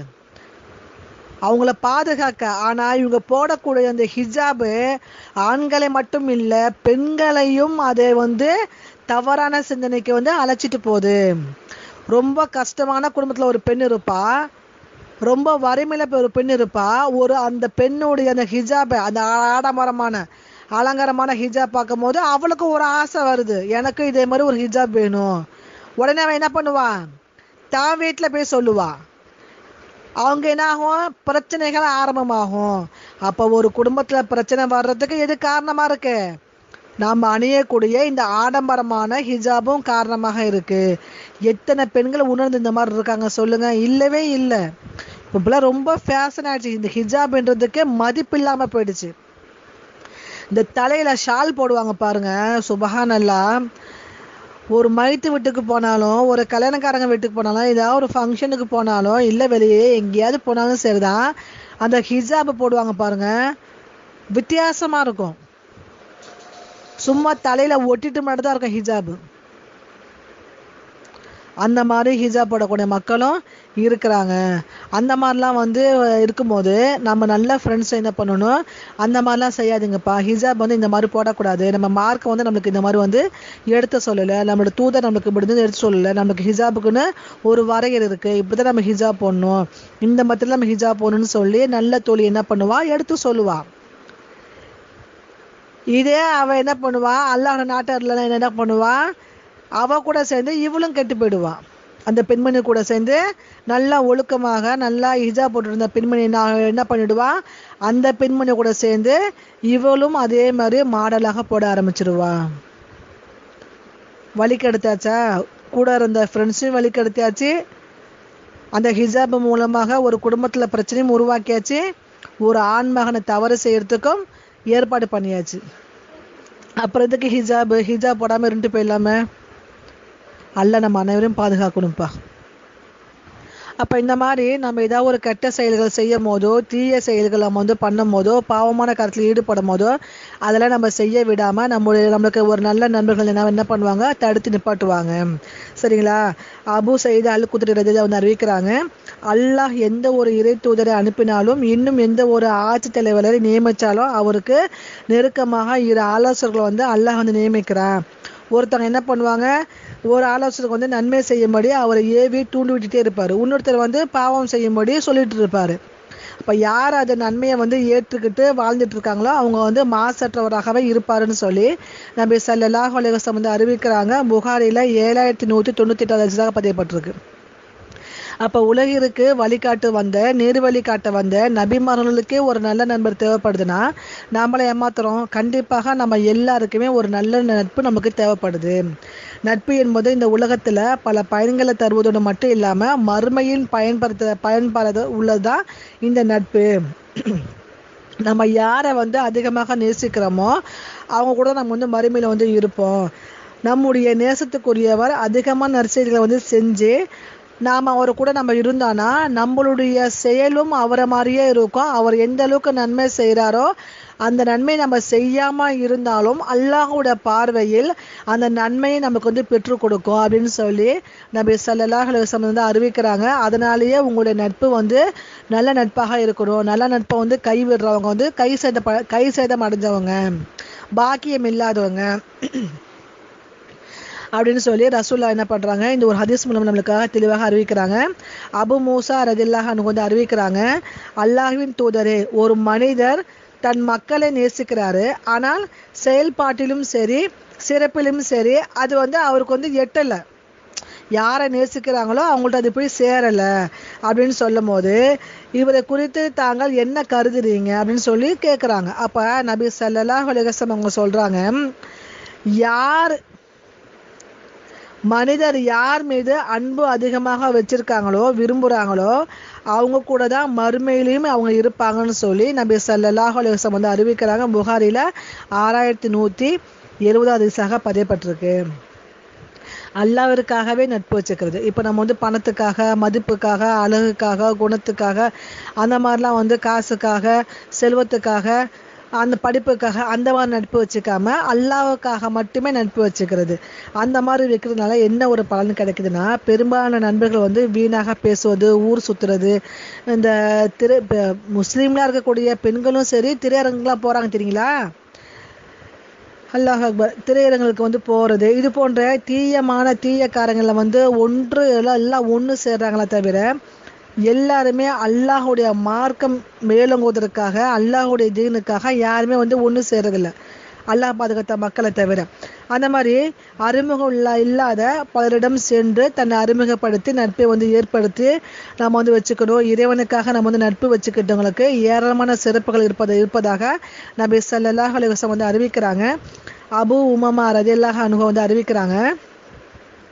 அவங்கள பாதுகாக்க ஆனா இவங்க போடக்கூடிய அந்த ஹிஜாபு ஆண்களை மட்டும் இல்ல பெண்களையும் அதை வந்து தவறான சிந்தனைக்கு வந்து அழைச்சிட்டு போகுது ரொம்ப கஷ்டமான குடும்பத்துல ஒரு பெண் இருப்பா ரொம்ப வறுமையில இப்ப ஒரு பெண் இருப்பா ஒரு அந்த பெண்ணுடைய அந்த ஹிஜாபை அந்த ஆடம்பரமான அலங்காரமான ஹிஜாப் பார்க்கும் போது அவளுக்கு ஒரு ஆசை வருது எனக்கு இதே மாதிரி ஒரு ஹிஜாப் வேணும் உடனே அவன் என்ன பண்ணுவா தான் வீட்டுல போய் சொல்லுவா அவங்க என்ன ஆகும் பிரச்சனைகள் ஆரம்பமாகும் அப்ப ஒரு குடும்பத்துல பிரச்சனை வர்றதுக்கு எது காரணமா இருக்கு நாம அணியக்கூடிய இந்த ஆடம்பரமான ஹிஜாபும் காரணமாக இருக்கு எத்தனை பெண்கள் உணர்ந்து இந்த மாதிரி இருக்காங்க சொல்லுங்க இல்லவே இல்லை இப்பெல்லாம் ரொம்ப ஃபேஷன் ஆயிடுச்சு இந்த ஹிஜாப்ன்றதுக்கு மதிப்பு இல்லாம போயிடுச்சு இந்த தலையில ஷால் போடுவாங்க பாருங்க சுபஹானல்லா ஒரு மைத்து வீட்டுக்கு போனாலும் ஒரு கல்யாணக்காரங்க வீட்டுக்கு போனாலும் ஏதாவது ஒரு ஃபங்க்ஷனுக்கு போனாலும் இல்லை வெளியே எங்கேயாவது போனாலும் சரிதான் அந்த ஹிஜாப் போடுவாங்க பாருங்க வித்தியாசமா இருக்கும் சும்மா தலையில ஒட்டிட்டு மட்டும் தான் இருக்கும் ஹிஜாப் அந்த மாதிரி ஹிஜாப் போடக்கூடிய மக்களும் இருக்கிறாங்க அந்த மாதிரிலாம் வந்து இருக்கும்போது நம்ம நல்ல ஃப்ரெண்ட்ஸ் என்ன பண்ணணும் அந்த மாதிரிலாம் செய்யாதீங்கப்பா ஹிஜாப் வந்து இந்த மாதிரி போடக்கூடாது நம்ம மார்க்கை வந்து நம்மளுக்கு இந்த மாதிரி வந்து எடுத்து சொல்லலை நம்மளோட தூதர் நம்மளுக்கு இப்படி வந்து எடுத்து சொல்லலை நம்மளுக்கு ஹிஜாபுக்குன்னு ஒரு வரையறை இருக்கு இப்படிதான் நம்ம ஹிஜாப் போடணும் இந்த மாதிரி நம்ம ஹிஜாப் போடணும்னு சொல்லி நல்ல தோழி என்ன பண்ணுவா எடுத்து சொல்லுவா இதே அவ என்ன பண்ணுவா அல்லாஹ் நாட்டர்ல என்ன பண்ணுவா அவ கூட சேர்ந்து இவளும் கெட்டு போயிடுவா அந்த பெண்மணி கூட சேர்ந்து நல்லா ஒழுக்கமாக நல்லா ஹிஜா போட்டிருந்த பெண்மணி என்ன என்ன பண்ணிடுவா அந்த பெண்மணி கூட சேர்ந்து இவளும் அதே மாதிரி மாடலாக போட ஆரம்பிச்சிருவா வழி கெடுத்தாச்சா கூட இருந்த ஃப்ரெண்ட்ஸையும் வழி கெடுத்தாச்சு அந்த ஹிஜாப் மூலமாக ஒரு குடும்பத்துல பிரச்சனையும் உருவாக்கியாச்சு ஒரு ஆண் மகனை தவறு செய்யறதுக்கும் ஏற்பாடு பண்ணியாச்சு அப்புறம் எதுக்கு ஹிஜாப் ஹிஜாப் போடாம இருந்துட்டு போயிடலாமே அல்ல நம்ம அனைவரையும் பாதுகாக்கணும்ப்பா அப்ப இந்த மாதிரி நம்ம ஏதாவது ஒரு கெட்ட செயல்கள் செய்யும் போதோ தீய செயல்கள் நம்ம வந்து பண்ணும் போதோ பாவமான கருத்துல ஈடுபடும் போதோ அதெல்லாம் நம்ம செய்ய விடாம நம்மளுடைய நம்மளுக்கு ஒரு நல்ல நண்பர்கள் என்ன என்ன பண்ணுவாங்க தடுத்து நிப்பாட்டுவாங்க சரிங்களா அபு சயீத் அல் குதிரை ரஜிதா வந்து அறிவிக்கிறாங்க அல்லாஹ் எந்த ஒரு இறை தூதரை அனுப்பினாலும் இன்னும் எந்த ஒரு ஆட்சி தலைவரை நியமிச்சாலும் அவருக்கு நெருக்கமாக இரு ஆலோசகர்களை வந்து அல்லாஹ் வந்து நியமிக்கிறான் ஒருத்தவங்க என்ன பண்ணுவாங்க ஒரு ஆலோசனைக்கு வந்து நன்மை செய்யும்படி அவரை ஏவி தூண்டி விட்டுட்டே இருப்பாரு இன்னொருத்தர் வந்து பாவம் செய்யும்படி சொல்லிட்டு இருப்பாரு அப்ப யார் அது நன்மையை வந்து ஏற்றுக்கிட்டு வாழ்ந்துட்டு இருக்காங்களோ அவங்க வந்து மாசற்றவராகவே இருப்பாருன்னு சொல்லி நபி ஸல்லல்லாஹு அலைஹி வஸல்லம் வந்து அறிவிக்கிறாங்க புகாரில ஏழாயிரத்தி நூத்தி தொண்ணூத்தி எட்டாவது ஹதீஸாக பதியப்பட்டிருக்கு அப்ப உலகிற்கு வழிகாட்டு வந்த நேரு வழிகாட்ட வந்த நபிமார்களுக்கே ஒரு நல்ல நண்பர் தேவைப்படுதுன்னா நாமளை ஏமாத்துறோம் கண்டிப்பாக நம்ம எல்லாருக்குமே ஒரு நல்ல நட்பு நமக்கு தேவைப்படுது நட்பு என்பது இந்த உலகத்துல பல பயன்களை தருவதோடு மட்டும் இல்லாம மறுமையின் பயன்படுத்த பயன்பாடு உள்ளதுதான் இந்த நட்பு நம்ம யாரை வந்து அதிகமாக நேசிக்கிறோமோ அவங்க கூட நம்ம வந்து மறுமையில வந்து இருப்போம் நம்முடைய நேசத்துக்குரியவர் அதிகமான நற்செய்திகளை வந்து செஞ்சு நாம அவர் கூட நம்ம இருந்தானா நம்மளுடைய செயலும் அவரை மாதிரியே இருக்கும் அவர் எந்த அளவுக்கு நன்மை செய்றாரோ அந்த நன்மை நம்ம செய்யாம இருந்தாலும் அல்லாஹ்வுடைய பார்வையில் அந்த நன்மையை நமக்கு வந்து பெற்றுக் கொடுக்கும் அப்படின்னு சொல்லி நபி ஸல்லல்லாஹு அலைஹி வஸல்லம் வந்து அறிவிக்கிறாங்க அதனாலேயே உங்களுடைய நட்பு வந்து நல்ல நட்பாக இருக்கணும் நல்ல நட்பை வந்து கை விடுறவங்க வந்து கை சேத கை சேதம் அடைஞ்சவங்க பாக்கியம் இல்லாதவங்க அப்படின்னு சொல்லி ரசூல்லா என்ன பண்றாங்க இந்த ஒரு ஹதீஸ் மூலம் நம்மளுக்காக தெளிவாக அறிவிக்கிறாங்க அபு மூசா ரதில்லாஹ் வந்து அறிவிக்கிறாங்க அல்லாஹ்வின் தூதரே ஒரு மனிதர் தன் மக்களை நேசிக்கிறாரு ஆனால் செயல்பாட்டிலும் சரி சிறப்பிலும் சரி அது வந்து அவருக்கு வந்து எட்டல யாரை நேசிக்கிறாங்களோ அவங்கள்ட்ட அது போய் சேரல அப்படின்னு சொல்லும் போது இவரை குறித்து தாங்கள் என்ன கருதுறீங்க அப்படின்னு சொல்லி கேட்குறாங்க அப்ப நபி ஸல்லல்லாஹு அலைஹி வஸல்லம் அவங்க சொல்றாங்க யார் மனிதர் யார் மீது அன்பு அதிகமாக வச்சிருக்காங்களோ விரும்புறாங்களோ அவங்க கூட தான் மறுமையிலையும் அவங்க இருப்பாங்கன்னு சொல்லி நபி ஸல்லல்லாஹு அலைஹி வஸல்லம் வந்து அறிவிக்கிறாங்க புகாரில ஆறாயிரத்தி நூத்தி எழுபதாவது அதிசாக பதியப்பட்டிருக்கு அல்லாவிற்காகவே நட்பு வச்சுக்கிறது இப்போ நம்ம வந்து பணத்துக்காக மதிப்புக்காக அழகுக்காக குணத்துக்காக அந்த மாதிரிலாம் வந்து காசுக்காக செல்வத்துக்காக அந்த படிப்புக்காக அந்த மாதிரி நட்பு வச்சுக்காம அல்லாவுக்காக மட்டுமே நட்பு வச்சுக்கிறது அந்த மாதிரி வைக்கிறதுனால என்ன ஒரு பலன் கிடைக்குதுன்னா பெரும்பாலான நண்பர்கள் வந்து வீணாக பேசுவது ஊர் சுத்துறது இந்த திரு முஸ்லீம்லாம் இருக்கக்கூடிய பெண்களும் சரி திரையரங்குலாம் போறாங்க தெரியுங்களா அல்லாஹ் அக்பர் திரையரங்களுக்கு வந்து போறது இது போன்ற தீயமான தீயக்காரங்களை வந்து ஒன்று எல்லாம் எல்லாம் ஒன்று சேர்றாங்களே தவிர எல்லாருமே அல்லாஹுடைய மார்க்கம் மேலோங்குவதற்காக அல்லாஹுடைய தீனுக்காக யாருமே வந்து ஒன்று சேர்றதில்ல அல்லாஹ் பாதுகாத்த மக்களை தவிர அந்த மாதிரி அறிமுகம் இல்லா இல்லாத பலரிடம் சென்று தன்னை அறிமுகப்படுத்தி நட்பை வந்து ஏற்படுத்தி நம்ம வந்து வச்சுக்கணும் இறைவனுக்காக நம்ம வந்து நட்பு வச்சுக்கிட்டவங்களுக்கு ஏராளமான சிறப்புகள் இருப்பது இருப்பதாக நபி ஸல்லல்லாஹு அலைஹி வஸல்லம் வந்து அறிவிக்கிறாங்க அபு உமமா ரதியல்லாஹு அன்ஹு வந்து அறிவிக்கிறாங்க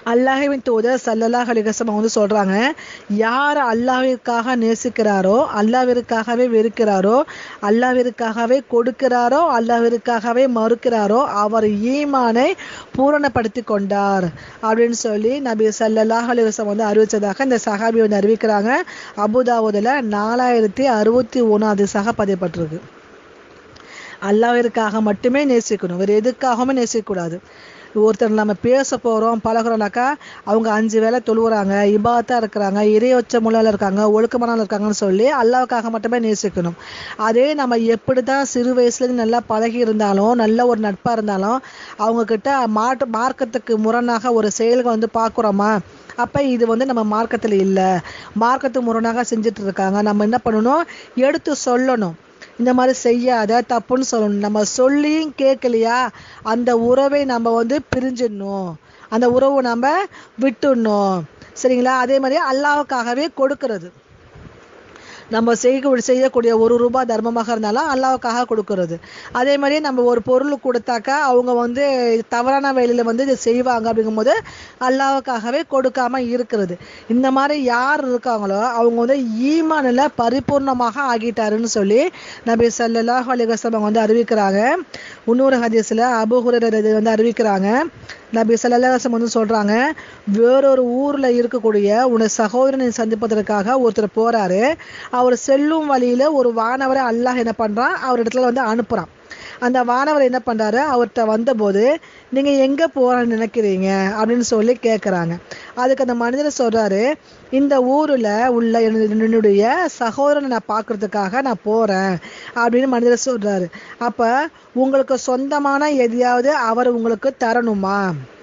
அல்லாஹ்வின் தூதர் சல்லல்லாஹ் அலிகசம் வந்து சொல்றாங்க யார் அல்லாஹ்விற்காக நேசிக்கிறாரோ அல்லாஹ்விற்காகவே வெறுக்கிறாரோ அல்லாஹ்விற்காகவே கொடுக்கிறாரோ அல்லாஹ்விற்காகவே மறுக்கிறாரோ அவர் ஈமானை பூரணப்படுத்தி கொண்டார் அப்படின்னு சொல்லி நபி சல்லல்லாஹ் அலிகசம் வந்து அறிவிச்சதாக இந்த சஹாபி வந்து அறிவிக்கிறாங்க அபுதாவுதுல நாலாயிரத்தி அறுபத்தி ஒன்றாவது சக பதியப்பட்டிருக்கு அல்லாவிற்காக மட்டுமே நேசிக்கணும் வேறு எதுக்காகவும் நேசிக்கக்கூடாது ஒருத்தர் நம்ம பேச போகிறோம் பழகுறோம்னாக்கா அவங்க அஞ்சு வேளை தொழுவுறாங்க இபாத்தா இருக்கிறாங்க இறையொச்ச முறையில் இருக்காங்க ஒழுக்கமான இருக்காங்கன்னு சொல்லி அல்லாவுக்காக மட்டுமே நேசிக்கணும் அதே நம்ம எப்படி தான் சிறு வயசுலேருந்து நல்லா பழகி இருந்தாலும் நல்ல ஒரு நட்பாக இருந்தாலும் அவங்கக்கிட்ட மாட்டு மார்க்கத்துக்கு முரணாக ஒரு செயல்கள் வந்து பார்க்குறோமா அப்போ இது வந்து நம்ம மார்க்கத்தில் இல்லை மார்க்கத்துக்கு முரணாக செஞ்சுட்டு இருக்காங்க நம்ம என்ன பண்ணணும் எடுத்து சொல்லணும் இந்த மாதிரி செய்யாத தப்புன்னு சொல்லணும் நம்ம சொல்லியும் கேட்கலையா அந்த உறவை நம்ம வந்து பிரிஞ்சிடணும் அந்த உறவை நம்ம விட்டுடணும் சரிங்களா அதே மாதிரி அல்லாவுக்காகவே கொடுக்கறது நம்ம செய்ய செய்யக்கூடிய ஒரு ரூபாய் தர்மமாக இருந்தாலும் அல்லாவுக்காக கொடுக்கறது அதே மாதிரி நம்ம ஒரு பொருள் கொடுத்தாக்கா அவங்க வந்து தவறான வேலையில் வந்து இதை செய்வாங்க அப்படிங்கும்போது அல்லாவுக்காகவே கொடுக்காம இருக்கிறது இந்த மாதிரி யார் இருக்காங்களோ அவங்க வந்து ஈமானில் பரிபூர்ணமாக ஆகிட்டாருன்னு சொல்லி நபி சல்லாஹ் அலிகசம் வந்து அறிவிக்கிறாங்க இன்னொரு ஹதீஸில் அபுஹுரர் வந்து அறிவிக்கிறாங்க நபி சல்லாஹம் வந்து சொல்கிறாங்க வேறொரு ஊரில் இருக்கக்கூடிய உன்னை சகோதரனை சந்திப்பதற்காக ஒருத்தர் போகிறாரு அவர் செல்லும் வழியில் ஒரு வானவரை அல்லாஹ் என்ன பண்ணுறான் அவர் இடத்துல வந்து அனுப்புகிறான் அந்த வானவர் என்ன பண்ணுறாரு அவர்கிட்ட வந்தபோது நீங்கள் எங்கே போகிறன்னு நினைக்கிறீங்க அப்படின்னு சொல்லி கேட்குறாங்க அதுக்கு அந்த மனிதர் சொல்கிறாரு இந்த ஊரில் உள்ள என்னுடைய சகோதரனை நான் பார்க்குறதுக்காக நான் போகிறேன் அப்படின்னு மனிதர் சொல்கிறாரு அப்போ உங்களுக்கு சொந்தமான எதையாவது அவர் உங்களுக்கு தரணுமா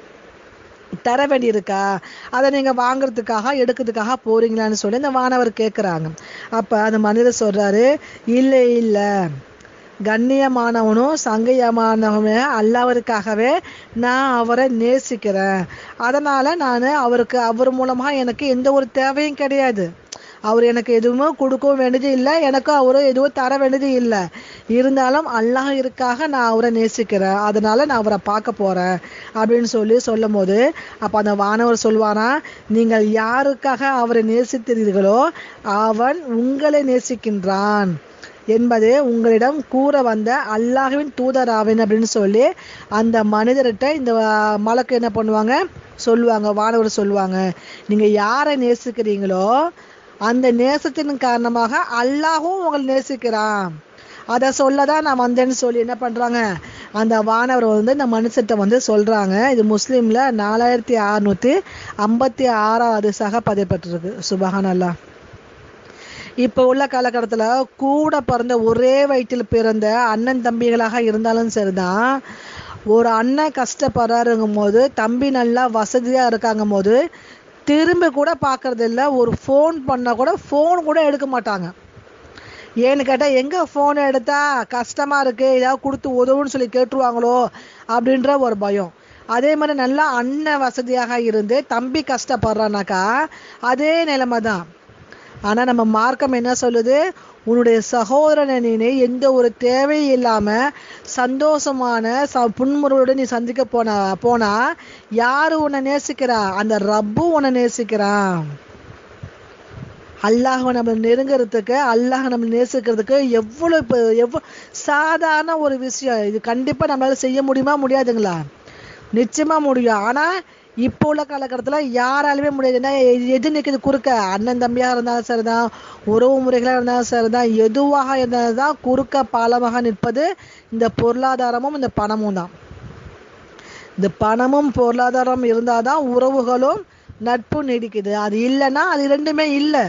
தர வேண்டியிருக்கா அதை நீங்கள் வாங்குறதுக்காக எடுக்கிறதுக்காக போறீங்களான்னு சொல்லி இந்த வானவர் கேட்குறாங்க அப்போ அந்த மனிதர் சொல்கிறாரு இல்லை இல்லை கண்ணியமானவனும் சங்கையமானவனும் அல்லாவருக்காகவே நான் அவரை நேசிக்கிறேன் அதனால் நான் அவருக்கு அவர் மூலமாக எனக்கு எந்த ஒரு தேவையும் கிடையாது அவர் எனக்கு எதுவுமே கொடுக்கவும் வேண்டியது இல்லை எனக்கும் அவரும் எதுவும் தர வேண்டியது இல்லை இருந்தாலும் அல்லாஹ் இருக்காக நான் அவரை நேசிக்கிறேன் அதனால நான் அவரை பார்க்க போறேன் அப்படின்னு சொல்லி சொல்லும் போது அப்போ அந்த வானவர் சொல்வானா நீங்கள் யாருக்காக அவரை நேசித்தீர்களோ அவன் உங்களை நேசிக்கின்றான் என்பது உங்களிடம் கூற வந்த அல்லாஹ்வின் தூதராவின் அப்படின்னு சொல்லி அந்த மனிதர்கிட்ட இந்த மலக்கு என்ன பண்ணுவாங்க சொல்லுவாங்க வானவர் சொல்லுவாங்க நீங்கள் யாரை நேசிக்கிறீங்களோ அந்த நேசத்தின் காரணமாக அல்லாஹும் உங்களை நேசிக்கிறான் அதை சொல்ல தான் நான் வந்தேன்னு சொல்லி என்ன பண்ணுறாங்க அந்த வானவர் வந்து இந்த மனுஷத்தை வந்து சொல்கிறாங்க இது முஸ்லீமில் நாலாயிரத்தி அறநூற்றி ஐம்பத்தி ஆறாவது சக பதிப்பட்டிருக்கு சுபஹான் அல்லா இப்போ உள்ள காலகட்டத்தில் கூட பிறந்த ஒரே வயிற்றில் பிறந்த அண்ணன் தம்பிகளாக இருந்தாலும் சரிதான் ஒரு அண்ணன் கஷ்டப்படுறாருங்கும் போது தம்பி நல்லா வசதியாக இருக்காங்கும் போது திரும்பி கூட பார்க்கறது இல்லை ஒரு ஃபோன் பண்ணால் கூட ஃபோன் கூட எடுக்க மாட்டாங்க ஏன்னு கேட்டால் எங்கே ஃபோன் எடுத்தா கஷ்டமாக இருக்குது ஏதாவது கொடுத்து உதவுன்னு சொல்லி கேட்டுருவாங்களோ அப்படின்ற ஒரு பயம் அதே மாதிரி நல்லா அண்ணன் வசதியாக இருந்து தம்பி கஷ்டப்படுறானாக்கா அதே நிலைமை தான் ஆனால் நம்ம மார்க்கம் என்ன சொல்லுது உன்னுடைய சகோதரனை நீ எந்த ஒரு தேவையும் இல்லாமல் சந்தோஷமான ச புன்முறையோடு நீ சந்திக்க போனா போனா யாரு உன்னை நேசிக்கிறா அந்த ரப்பு உன்னை நேசிக்கிறான் அல்லாஹ் நம்ம நெருங்கிறதுக்கு அல்லாஹ் நம்ம நேசிக்கிறதுக்கு எவ்வளோ இப்போ எவ்வளோ சாதாரண ஒரு விஷயம் இது கண்டிப்பாக நம்மளால செய்ய முடியுமா முடியாதுங்களா நிச்சயமாக முடியும் ஆனால் இப்போ உள்ள காலகட்டத்தில் யாராலுமே முடியாது என்ன எது நிற்குது குறுக்க அண்ணன் தம்பியாக இருந்தாலும் சரிதான் உறவு முறைகளாக இருந்தாலும் சரிதான் எதுவாக இருந்தாலும் தான் குறுக்க பாலமாக நிற்பது இந்த பொருளாதாரமும் இந்த பணமும் தான் இந்த பணமும் பொருளாதாரம் இருந்தால் தான் உறவுகளும் நட்பும் நீடிக்குது அது இல்லைன்னா அது ரெண்டுமே இல்லை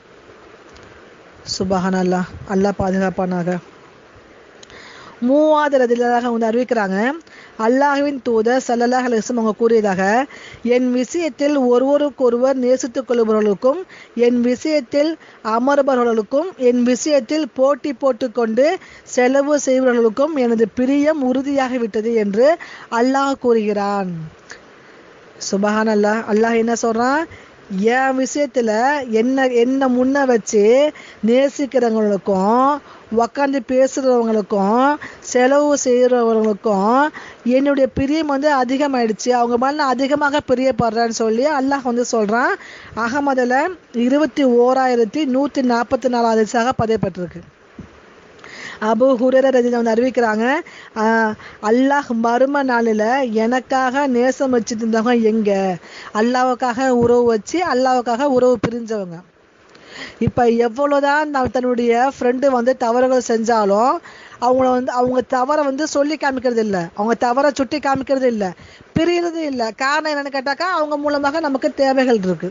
சுபஹான் அல்லா அல்லா பாதுகாப்பானாக மூவாவது ரதிலாக வந்து அறிவிக்கிறாங்க அல்லாஹுவின் தூதர் சல்லல்லாஹ் அலிஸ்லம் அவங்க கூறியதாக என் விஷயத்தில் ஒருவருக்கொருவர் நேசித்துக் கொள்பவர்களுக்கும் என் விஷயத்தில் அமர்பவர்களுக்கும் என் விஷயத்தில் போட்டி போட்டுக்கொண்டு செலவு செய்பவர்களுக்கும் எனது பிரியம் உறுதியாகிவிட்டது என்று அல்லாஹ் கூறுகிறான் சுபஹான் அல்லாஹ் அல்லாஹ் என்ன சொல்றான் என் விஷயத்துல என்ன என்ன முன்ன வச்சு நேசிக்கிறவங்களுக்கும் உக்காந்து பேசுறவங்களுக்கும் செலவு செய்கிறவங்களுக்கும் என்னுடைய பிரியம் வந்து அதிகமாயிடுச்சு அவங்க மேல நான் அதிகமாக பிரியப்படுறேன்னு சொல்லி அல்லாஹ் வந்து சொல்றான் அகமதுல இருபத்தி ஓராயிரத்தி நூத்தி நாற்பத்தி நாலாவது சாக பதியப்பட்டிருக்கு அபு ஹுரேரா ரஜினி வந்து அறிவிக்கிறாங்க ஆஹ், அல்லாஹ் மறும நாளில் எனக்காக நேசம் வச்சுட்டு இருந்தவங்க எங்க அல்லாவுக்காக உறவு வச்சு அல்லாவுக்காக உறவு பிரிஞ்சவங்க இப்ப எவ்வளவுதான் நான் தன்னுடைய ஃப்ரெண்டு வந்து தவறுகள் செஞ்சாலும் அவங்கள வந்து அவங்க தவறை வந்து சொல்லி காமிக்கிறது இல்ல அவங்க தவறை சுட்டி காமிக்கிறது இல்ல பிரியறது இல்ல காரணம் என்னன்னு கேட்டாக்கா அவங்க மூலமாக நமக்கு தேவைகள் இருக்கு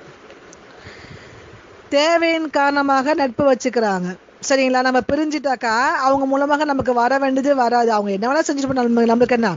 தேவையின் காரணமாக நட்பு வச்சுக்கிறாங்க சரிங்களா நம்ம பிரிஞ்சிட்டாக்கா அவங்க மூலமாக நமக்கு வர வேண்டியது வராது அவங்க என்ன வேணா செஞ்சுட்டு போனா நம்ம நம்மளுக்கு என்ன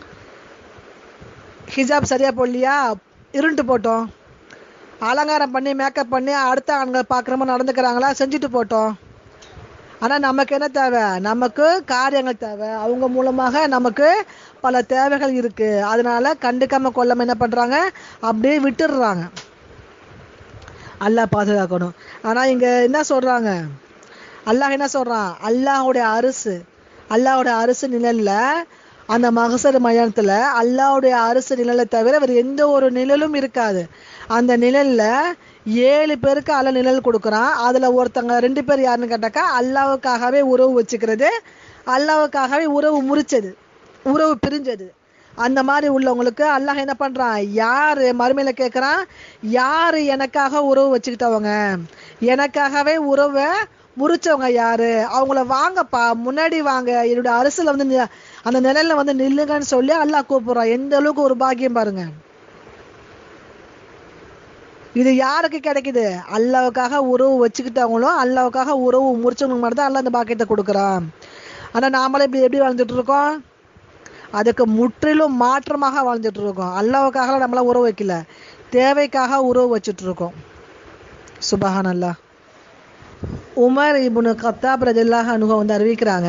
ஹிஜாப் சரியா போடலையா இருண்டு போட்டோம் அலங்காரம் பண்ணி மேக்கப் பண்ணி அடுத்த ஆண்கள் பார்க்குற மாதிரி நடந்துக்கிறாங்களா செஞ்சுட்டு போட்டோம் ஆனா நமக்கு என்ன தேவை நமக்கு காரியங்கள் தேவை அவங்க மூலமாக நமக்கு பல தேவைகள் இருக்கு அதனால கண்டுக்காம கொள்ளாம என்ன பண்றாங்க அப்படியே விட்டுடுறாங்க அல்லாஹ் பாதுகாக்கணும் ஆனா இங்க என்ன சொல்றாங்க அல்லாஹ் என்ன சொல்றான் அல்லாஹ்வுடைய அரசு அல்லாஹ்வுடைய அரசு நிழல்ல அந்த மகசர் மயானத்துல அல்லாஹ்வுடைய அரசு நிழலை தவிர வேற எந்த ஒரு நிழலும் இருக்காது அந்த நிழல்ல ஏழு பேருக்கு அல்ல நிழல் கொடுக்குறான் அதுல ஒருத்தங்க ரெண்டு பேர் யாருன்னு கேட்டாக்கா அல்லாவுக்காகவே உறவு வச்சுக்கிறது அல்லாவுக்காகவே உறவு முறிச்சது உறவு பிரிஞ்சது அந்த மாதிரி உள்ளவங்களுக்கு அல்லாஹ் என்ன பண்றான் யாரு மறுமையில கேக்குறான் யாரு எனக்காக உறவு வச்சுக்கிட்டவங்க எனக்காகவே உறவை முறிச்சவங்க யாரு அவங்கள வாங்கப்பா முன்னாடி வாங்க என்னோட அரசுல வந்து நி- அந்த நிழல்ல வந்து நில்லுங்கன்னு சொல்லி அல்லாஹ் கூப்பிடுறான் எந்த அளவுக்கு ஒரு பாக்கியம் பாருங்க இது யாருக்கு கிடைக்குது அல்லாவுக்காக உறவு வச்சுக்கிட்டவங்களும் அல்லாவுக்காக உறவு முறிச்சவங்களுக்கு மட்டும் தான் அல்லாஹ் அந்த பாக்கியத்தை கொடுக்குறான் ஆனா நாமளே இப்படி எப்படி வாழ்ந்துட்டு இருக்கோம் அதுக்கு முற்றிலும் மாற்றமாக வாழ்ந்துட்டு இருக்கோம் அல்லாவுக்காக நம்மள உறவு வைக்கல தேவைக்காக உறவு வச்சுட்டு இருக்கோம் சுபஹான் அல்லாஹ் உமர் இப்னு கத்தாப் ரஜில்லாஹ் அனுக வந்து அறிவிக்கிறாங்க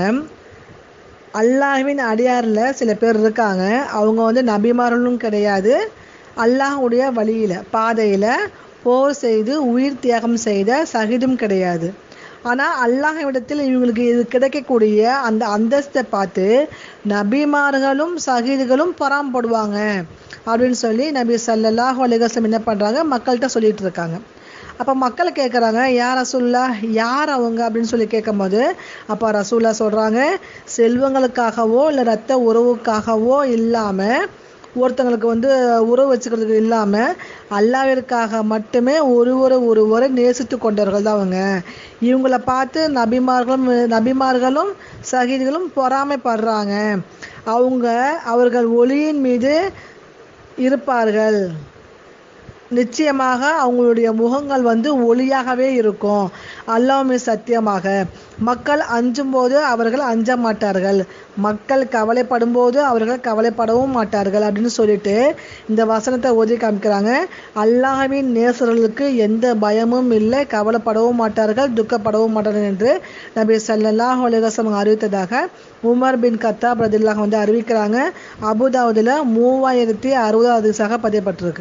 அல்லாஹ்வின் அடியார்ல சில பேர் இருக்காங்க அவங்க வந்து நபிமார்களும் கிடையாது அல்லாஹ்வுடைய வழியில பாதையில போர் செய்து உயிர் தியாகம் செய்த சகிதும் கிடையாது ஆனா அல்லாஹ்விடத்தில் இவங்களுக்கு இது கிடைக்கக்கூடிய அந்த அந்தஸ்தை பார்த்து நபிமார்களும் சகிதுகளும் பராமப்படுவாங்க அப்படின்னு சொல்லி நபி ஸல்லல்லாஹு அலைஹி வஸல்லம் என்ன பண்றாங்க மக்கள்கிட்ட சொல்லிட்டு இருக்காங்க அப்ப மக்கள் கேக்குறாங்க யார் ரசூல்லா யார் அவங்க அப்படின்னு சொல்லி கேட்கும்போது அப்ப ரசூல்லா சொல்றாங்க செல்வங்களுக்காகவோ இல்ல ரத்த உறவுக்காகவோ இல்லாம ஒருத்தங்களுக்கு வந்து உறவு வச்சுக்கிறதுக்கு இல்லாம அல்லாவிற்காக மட்டுமே ஒருவரை ஒருவரை நேசித்து கொண்டவர்கள் தான் அவங்க இவங்கள பார்த்து நபிமார்களும் நபிமார்களும் சகிதிகளும் பொறாமைப்படுறாங்க அவங்க அவர்கள் ஒளியின் மீது இருப்பார்கள் நிச்சயமாக அவங்களுடைய முகங்கள் வந்து ஒளியாகவே இருக்கும் அல்லாமே சத்தியமாக மக்கள் அஞ்சும் போது அவர்கள் அஞ்ச மாட்டார்கள் மக்கள் கவலைப்படும் போது அவர்கள் கவலைப்படவும் மாட்டார்கள் அப்படின்னு சொல்லிட்டு இந்த வசனத்தை ஓதி காமிக்கிறாங்க அல்லாஹ்வின் நேசர்களுக்கு எந்த பயமும் இல்லை கவலைப்படவும் மாட்டார்கள் துக்கப்படவும் மாட்டார்கள் என்று நபி ஸல்லல்லாஹு அலைஹி வஸல்லம் அறிவித்ததாக உமர் பின் கத்தாப் ரதில்லாஹ் வந்து அறிவிக்கிறாங்க அபுதாவுதுல மூவாயிரத்தி அறுபதாவது சக பதியப்பட்டிருக்கு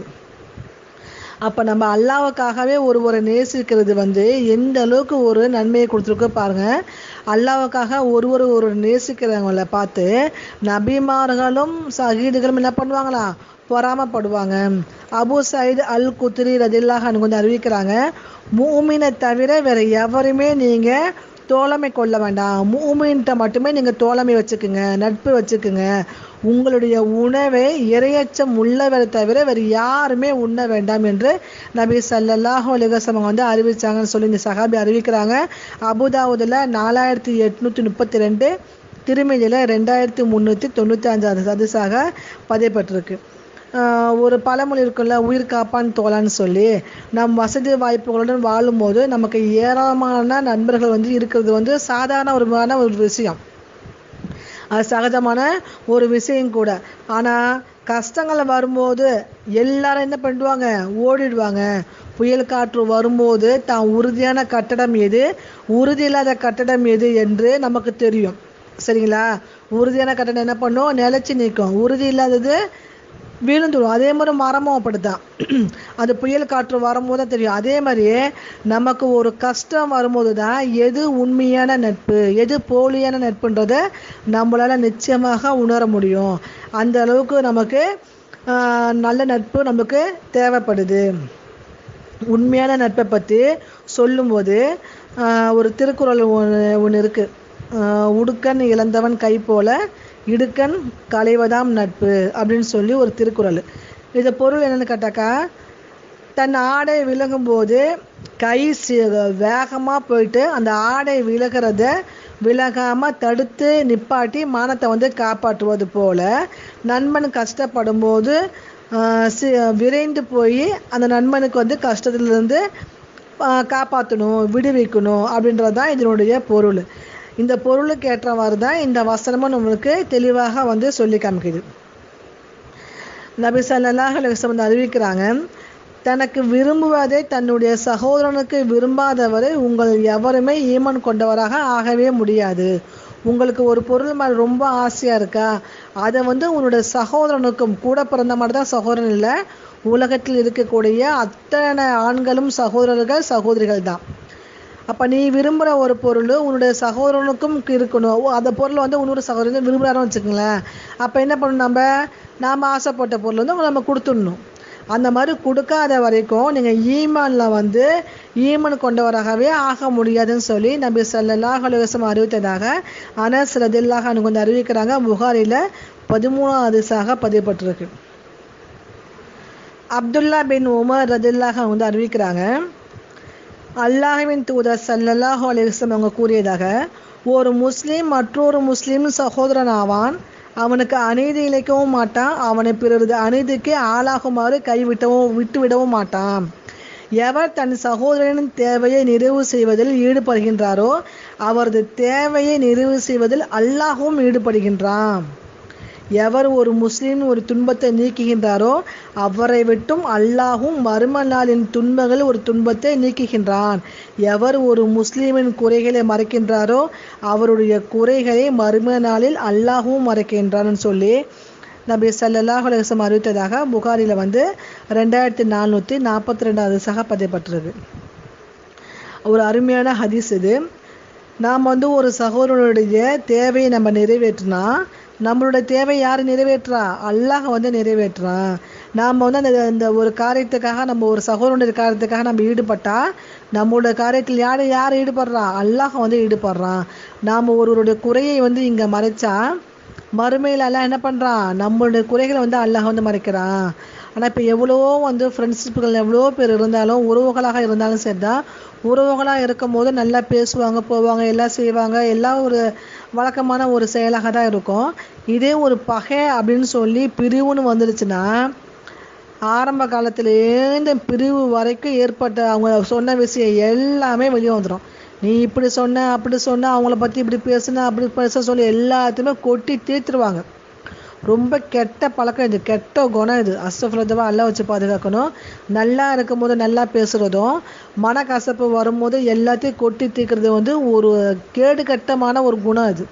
அப்ப நம்ம அல்லாவுக்காகவே ஒருவரை நேசிக்கிறது வந்து எந்த அளவுக்கு ஒரு நன்மையை கொடுத்துருக்கு பாருங்க அல்லாவுக்காக ஒருவர் ஒரு நேசிக்கிறவங்கள பார்த்து நபிமார்களும் சகீதுகளும் என்ன பண்ணுவாங்களா பொறாமப்படுவாங்க அபு சயித் அல் குத்ரி ரதில்லாஹ் வந்து அறிவிக்கிறாங்க மூமினை தவிர வேற எவருமே நீங்க தோழமை கொள்ள வேண்டாம் மூமின்ட்ட மட்டுமே நீங்க தோழமை வச்சுக்குங்க நட்பு வச்சுக்குங்க உங்களுடைய உணவை இரையச்சம் உள்ளவரை தவிர வேறு யாருமே உண்ண வேண்டாம் என்று நபி ஸல்லல்லாஹு அலைஹி வஸல்லம் வந்து அறிவிச்சாங்கன்னு சொல்லி இந்த சஹாபி அறிவிக்கிறாங்க அபுதாவுதுல நாலாயிரத்தி எட்நூத்தி முப்பத்தி ரெண்டு திருமதியில ரெண்டாயிரத்தி முந்நூற்றி தொண்ணூற்றி அஞ்சாவது சதுசாக பதியப்பட்டிருக்கு ஆஹ் ஒரு பழமொழி இருக்குல்ல உயிர் காப்பான் தோழான்னு சொல்லி நம் வசதி வாய்ப்புகளுடன் வாழும்போது நமக்கு ஏராளமான நண்பர்கள் வந்து இருக்கிறது வந்து சாதாரண ஒரு ஒரு விஷயம் அது சகஜமான ஒரு விஷயம் கூட ஆனா கஷ்டங்கள் வரும்போது எல்லாரும் என்ன பண்ணுவாங்க ஓடிடுவாங்க புயல் காற்று வரும்போது தான் உறுதியான கட்டடம் எது உறுதி இல்லாத கட்டடம் எது என்று நமக்கு தெரியும் சரிங்களா உறுதியான கட்டடம் என்ன பண்ணும் நிலைச்சு நிற்கும் உறுதி இல்லாதது விழுந்துடும் அதே மாதிரி மரமும் அப்படித்தான் அது புயல் காற்று வரும்போது தான் தெரியும் அதே மாதிரியே நமக்கு ஒரு கஷ்டம் வரும்போது தான் எது உண்மையான நட்பு எது போலியான நட்புன்றதை நம்மளால நிச்சயமாக உணர முடியும் அந்த அளவுக்கு நமக்கு ஆஹ், நல்ல நட்பு நமக்கு தேவைப்படுது உண்மையான நட்பை பற்றி சொல்லும்போது ஆஹ், ஒரு திருக்குறள் ஒன்று ஒன்று இருக்குது உடுக்கன் இழந்தவன் கை போல இடுக்கன் களைவதாம் நட்பு அப்படின்னு சொல்லி ஒரு திருக்குறள் இது பொருள் என்னன்னு கேட்டாக்கா தன் ஆடை விலகும்போது கை வேகமாக போயிட்டு அந்த ஆடை விலகிறத விலகாமல் தடுத்து நிப்பாட்டி மானத்தை வந்து காப்பாற்றுவது போல நண்பன் கஷ்டப்படும் போது ஆஹ் சி- விரைந்து போய் அந்த நண்பனுக்கு வந்து கஷ்டத்துலேருந்து காப்பாற்றணும் விடுவிக்கணும் அப்படின்றது தான் இதனுடைய பொருள் இந்த பொருளுக்கு ஏற்றவாறு தான் இந்த வசனமும் நம்மளுக்கு தெளிவாக வந்து சொல்லி காமிக்குது நபி ஸல்லல்லாஹு அலைஹி வஸல்லம் வந்து அறிவிக்கிறாங்க தனக்கு விரும்புவதை தன்னுடைய சகோதரனுக்கு விரும்பாதவரை உங்கள் எவருமே ஈமான் கொண்டவராக ஆகவே முடியாது உங்களுக்கு ஒரு பொருள் மேலே ரொம்ப ஆசையாக இருக்கா அதை வந்து உன்னுடைய சகோதரனுக்கும் கூட பிறந்த மாதிரி தான் சகோதரன் இல்லை உலகத்தில் இருக்கக்கூடிய அத்தனை ஆண்களும் சகோதரர்கள் சகோதரிகள் தான் அப்போ நீ விரும்புகிற ஒரு பொருள் உன்னுடைய சகோதரனுக்கும் இருக்கணும் ஓ, அந்த பொருளை வந்து இன்னொரு சகோதரன் விரும்புகிறாருன்னு வச்சுக்கோங்களேன் அப்போ என்ன பண்ணணும் நம்ம நாம் ஆசைப்பட்ட பொருள் வந்து நம்ம கொடுத்துடணும் அந்த மாதிரி கொடுக்காத வரைக்கும் நீங்கள் ஈமானில் வந்து ஈமான் கொண்டவராகவே ஆக முடியாதுன்னு சொல்லி நபி ஸல்லல்லாஹு அலைஹி வஸல்லம் அறிவித்ததாக அனஸ் ரதில்லாஹ் அனுக்கு வந்து அறிவிக்கிறாங்க புகாரில் பதிமூணாவது சாக பதியப்பட்டிருக்கு அப்துல்லா பின் உமர் ரதில்லாஹ் வந்து அறிவிக்கிறாங்க அல்லாஹ்வின் தூதர் ஸல்லல்லாஹு அலைஹி வஸல்லம் அவங்க கூறியதாக ஒரு முஸ்லீம் மற்றொரு முஸ்லீம் சகோதரன் ஆவான் அவனுக்கு அநீதி இழைக்கவும் மாட்டான் அவனை பிறரது அநீதிக்கு ஆளாகுமாறு கைவிட்டவும் விட்டுவிடவும் மாட்டான் எவர் தன் சகோதரனின் தேவையை நிறைவு செய்வதில் ஈடுபடுகின்றாரோ அவரது தேவையை நிறைவு செய்வதில் அல்லாஹ்வும் ஈடுபடுகின்றான் எவர் ஒரு முஸ்லிம் ஒரு துன்பத்தை நீக்குகின்றாரோ அவரை விட்டும் அல்லாஹும் மறும நாளின் துன்பங்கள் ஒரு துன்பத்தை நீக்குகின்றான் எவர் ஒரு முஸ்லிமின் குறைகளை மறைக்கின்றாரோ அவருடைய குறைகளை மறும நாளில் அல்லாஹும் மறைக்கின்றான்னு சொல்லி நபி ஸல்லல்லாஹு அலைஹி வஸல்லம் அறிவித்ததாக புகாரில வந்து ரெண்டாயிரத்தி நானூற்றி நாற்பத்தி ரெண்டாவது சக பதியப்பட்டிருக்கு ஒரு அருமையான ஹதீஸ் இது நாம் வந்து ஒரு சகோதரனுடைய தேவையை நம்ம நிறைவேற்றினா நம்மளோட தேவை யார் நிறைவேற்றுறா அல்லாஹ் வந்து நிறைவேற்றுறான் நாம் வந்து அந்த அந்த ஒரு காரியத்துக்காக நம்ம ஒரு சகோதரனுடைய காரியத்துக்காக நம்ம ஈடுபட்டா நம்மளோட காரியத்தில் யார் யார் ஈடுபடுறா அல்லாஹ் வந்து ஈடுபடுறான் நாம் ஒருவருடைய குறையை வந்து இங்கே மறைச்சா மறுமையில் அல்லாஹ் என்ன பண்ணுறான் நம்மளுடைய குறைகளை வந்து அல்லாஹ் வந்து மறைக்கிறான் ஆனால் இப்போ எவ்வளவோ வந்து ஃப்ரெண்ட்ஷிப்புகள் எவ்வளோ பேர் இருந்தாலும் உறவுகளாக இருந்தாலும் சரி தான் உறவுகளாக இருக்கும் போது நல்லா பேசுவாங்க போவாங்க எல்லாம் செய்வாங்க எல்லாம் ஒரு வழக்கமான ஒரு செயலாக தான் இருக்கும் இதே ஒரு பகை அப்படின்னு சொல்லி பிரிவுன்னு வந்துடுச்சுன்னா ஆரம்ப காலத்திலேருந்து பிரிவு வரைக்கும் ஏற்பட்ட அவங்க சொன்ன விஷயம் எல்லாமே வெளியே வந்துடும் நீ இப்படி சொன்ன அப்படி சொன்ன அவங்கள பற்றி இப்படி பேசுன அப்படி பேச சொல்லி எல்லாத்தையுமே கொட்டி தீர்த்துருவாங்க ரொம்ப கெட்ட பழக்கம் இது கெட்ட குணம் இது அஸ்தஃபுல்லதவா எல்லாம் வச்சு பாதுகாக்கணும் நல்லா இருக்கும்போது நல்லா பேசுகிறதும் மனக்கசப்பு வரும்போது எல்லாத்தையும் கொட்டி தீர்க்கறது வந்து ஒரு கேடு கட்டமான ஒரு குணம் இது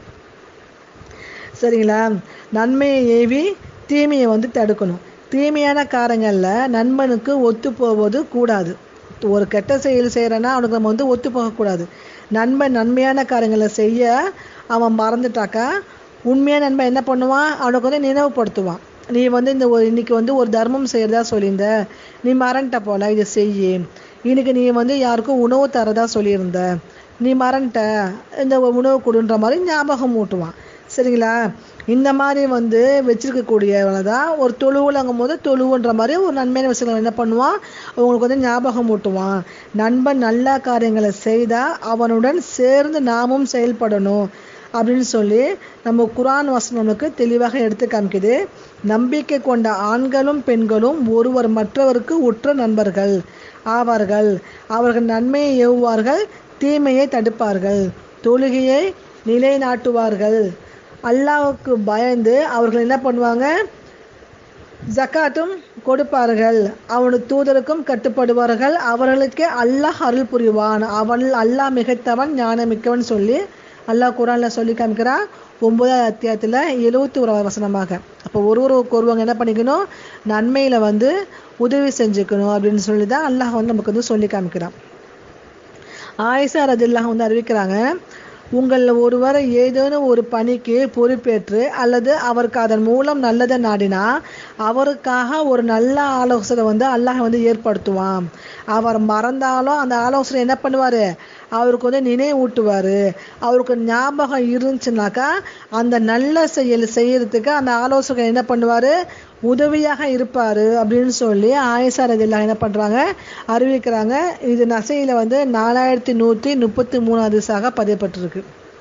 சரிங்களா நன்மையை ஏவி தீமையை வந்து தடுக்கணும் தீமையான காரங்களில் நண்பனுக்கு ஒத்து போவது கூடாது ஒரு கெட்ட செயல் செய்கிறேன்னா அவனுக்கு நம்ம வந்து ஒத்து போகக்கூடாது நண்பன் நன்மையான காரியங்களை செய்ய அவன் மறந்துட்டாக்கா உண்மையான நண்பன் என்ன பண்ணுவான் அவனுக்கு வந்து நினைவுபடுத்துவான் நீ வந்து இந்த ஒரு இன்னைக்கு வந்து ஒரு தர்மம் செய்கிறதா சொல்லியிருந்த நீ மறந்துட்ட போல இதை செய் இன்னைக்கு நீ வந்து யாருக்கும் உணவு தரதா சொல்லியிருந்த நீ மறந்துட்ட இந்த உணவு கொடுன்ற மாதிரி ஞாபகம் ஊட்டுவான் சரிங்களா இந்த மாதிரி வந்து வச்சிருக்கக்கூடியவனை தான் ஒரு தொழுவுலங்கும் போது தொழுவுன்ற மாதிரி ஒரு நன்மையான விஷயங்கள் என்ன பண்ணுவான் அவங்களுக்கு வந்து ஞாபகம் ஊட்டுவான் நண்பன் நல்ல காரியங்களை செய்தால் அவனுடன் சேர்ந்து நாமும் செயல்படணும் அப்படின்னு சொல்லி நம்ம குரான் வசனமுக்கு தெளிவாக எடுத்து காமிக்குது நம்பிக்கை கொண்ட ஆண்களும் பெண்களும் ஒருவர் மற்றவருக்கு உற்ற நண்பர்கள் ஆவார்கள் அவர்கள் நன்மையை ஏவுவார்கள் தீமையை தடுப்பார்கள் தொழுகையை நிலைநாட்டுவார்கள் அல்லாஹ்வுக்கு பயந்து அவர்கள் என்ன பண்ணுவாங்க ஜக்காத்தும் கொடுப்பார்கள் அவனது தூதருக்கும் கட்டுப்படுவார்கள் அவர்களுக்கே அல்லாஹ் அருள் புரிவான் அவன் அல்லாஹ் மிகைத்தவன் ஞானமிக்கவன் சொல்லி அல்லாஹ் குரான்ல சொல்லி காமிக்கிறான் ஒன்பதாவது அத்தியாயத்தில் எழுபத்தி ஒரு வசனமாக அப்போ ஒரு ஒருவருக்கு ஒருவங்க என்ன பண்ணிக்கணும் நன்மையில வந்து உதவி செஞ்சுக்கணும் அப்படின்னு சொல்லி தான் அல்லாஹ் வந்து நமக்கு வந்து சொல்லி காமிக்கிறான் ஆயிஷா ரதில்லாஹ் வந்து அறிவிக்கிறாங்க உங்களில் ஒருவர் ஏதேனும் ஒரு பணிக்கு பொறுப்பேற்று அல்லது அவருக்கு அதன் மூலம் நல்லதை நாடினா அவருக்காக ஒரு நல்ல ஆலோசனை வந்து அல்லாஹ் வந்து ஏற்படுத்துவான் அவர் மறந்தாலும் அந்த ஆலோசனை என்ன பண்ணுவார் அவருக்கு வந்து நினைவூட்டுவார் அவருக்கு ஞாபகம் இருந்துச்சுனாக்கா அந்த நல்ல செயல் செய்யறதுக்கு அந்த ஆலோசகர் என்ன பண்ணுவார் உதவியாக இருப்பார் அப்படின்னு சொல்லி ஆயிஷா ரதில்லாஹ் என்ன பண்ணுறாங்க அறிவிக்கிறாங்க இது நசையில் வந்து நாலாயிரத்தி நூற்றி முப்பத்தி மூணாவது சாக பதியப்பட்டிருக்கு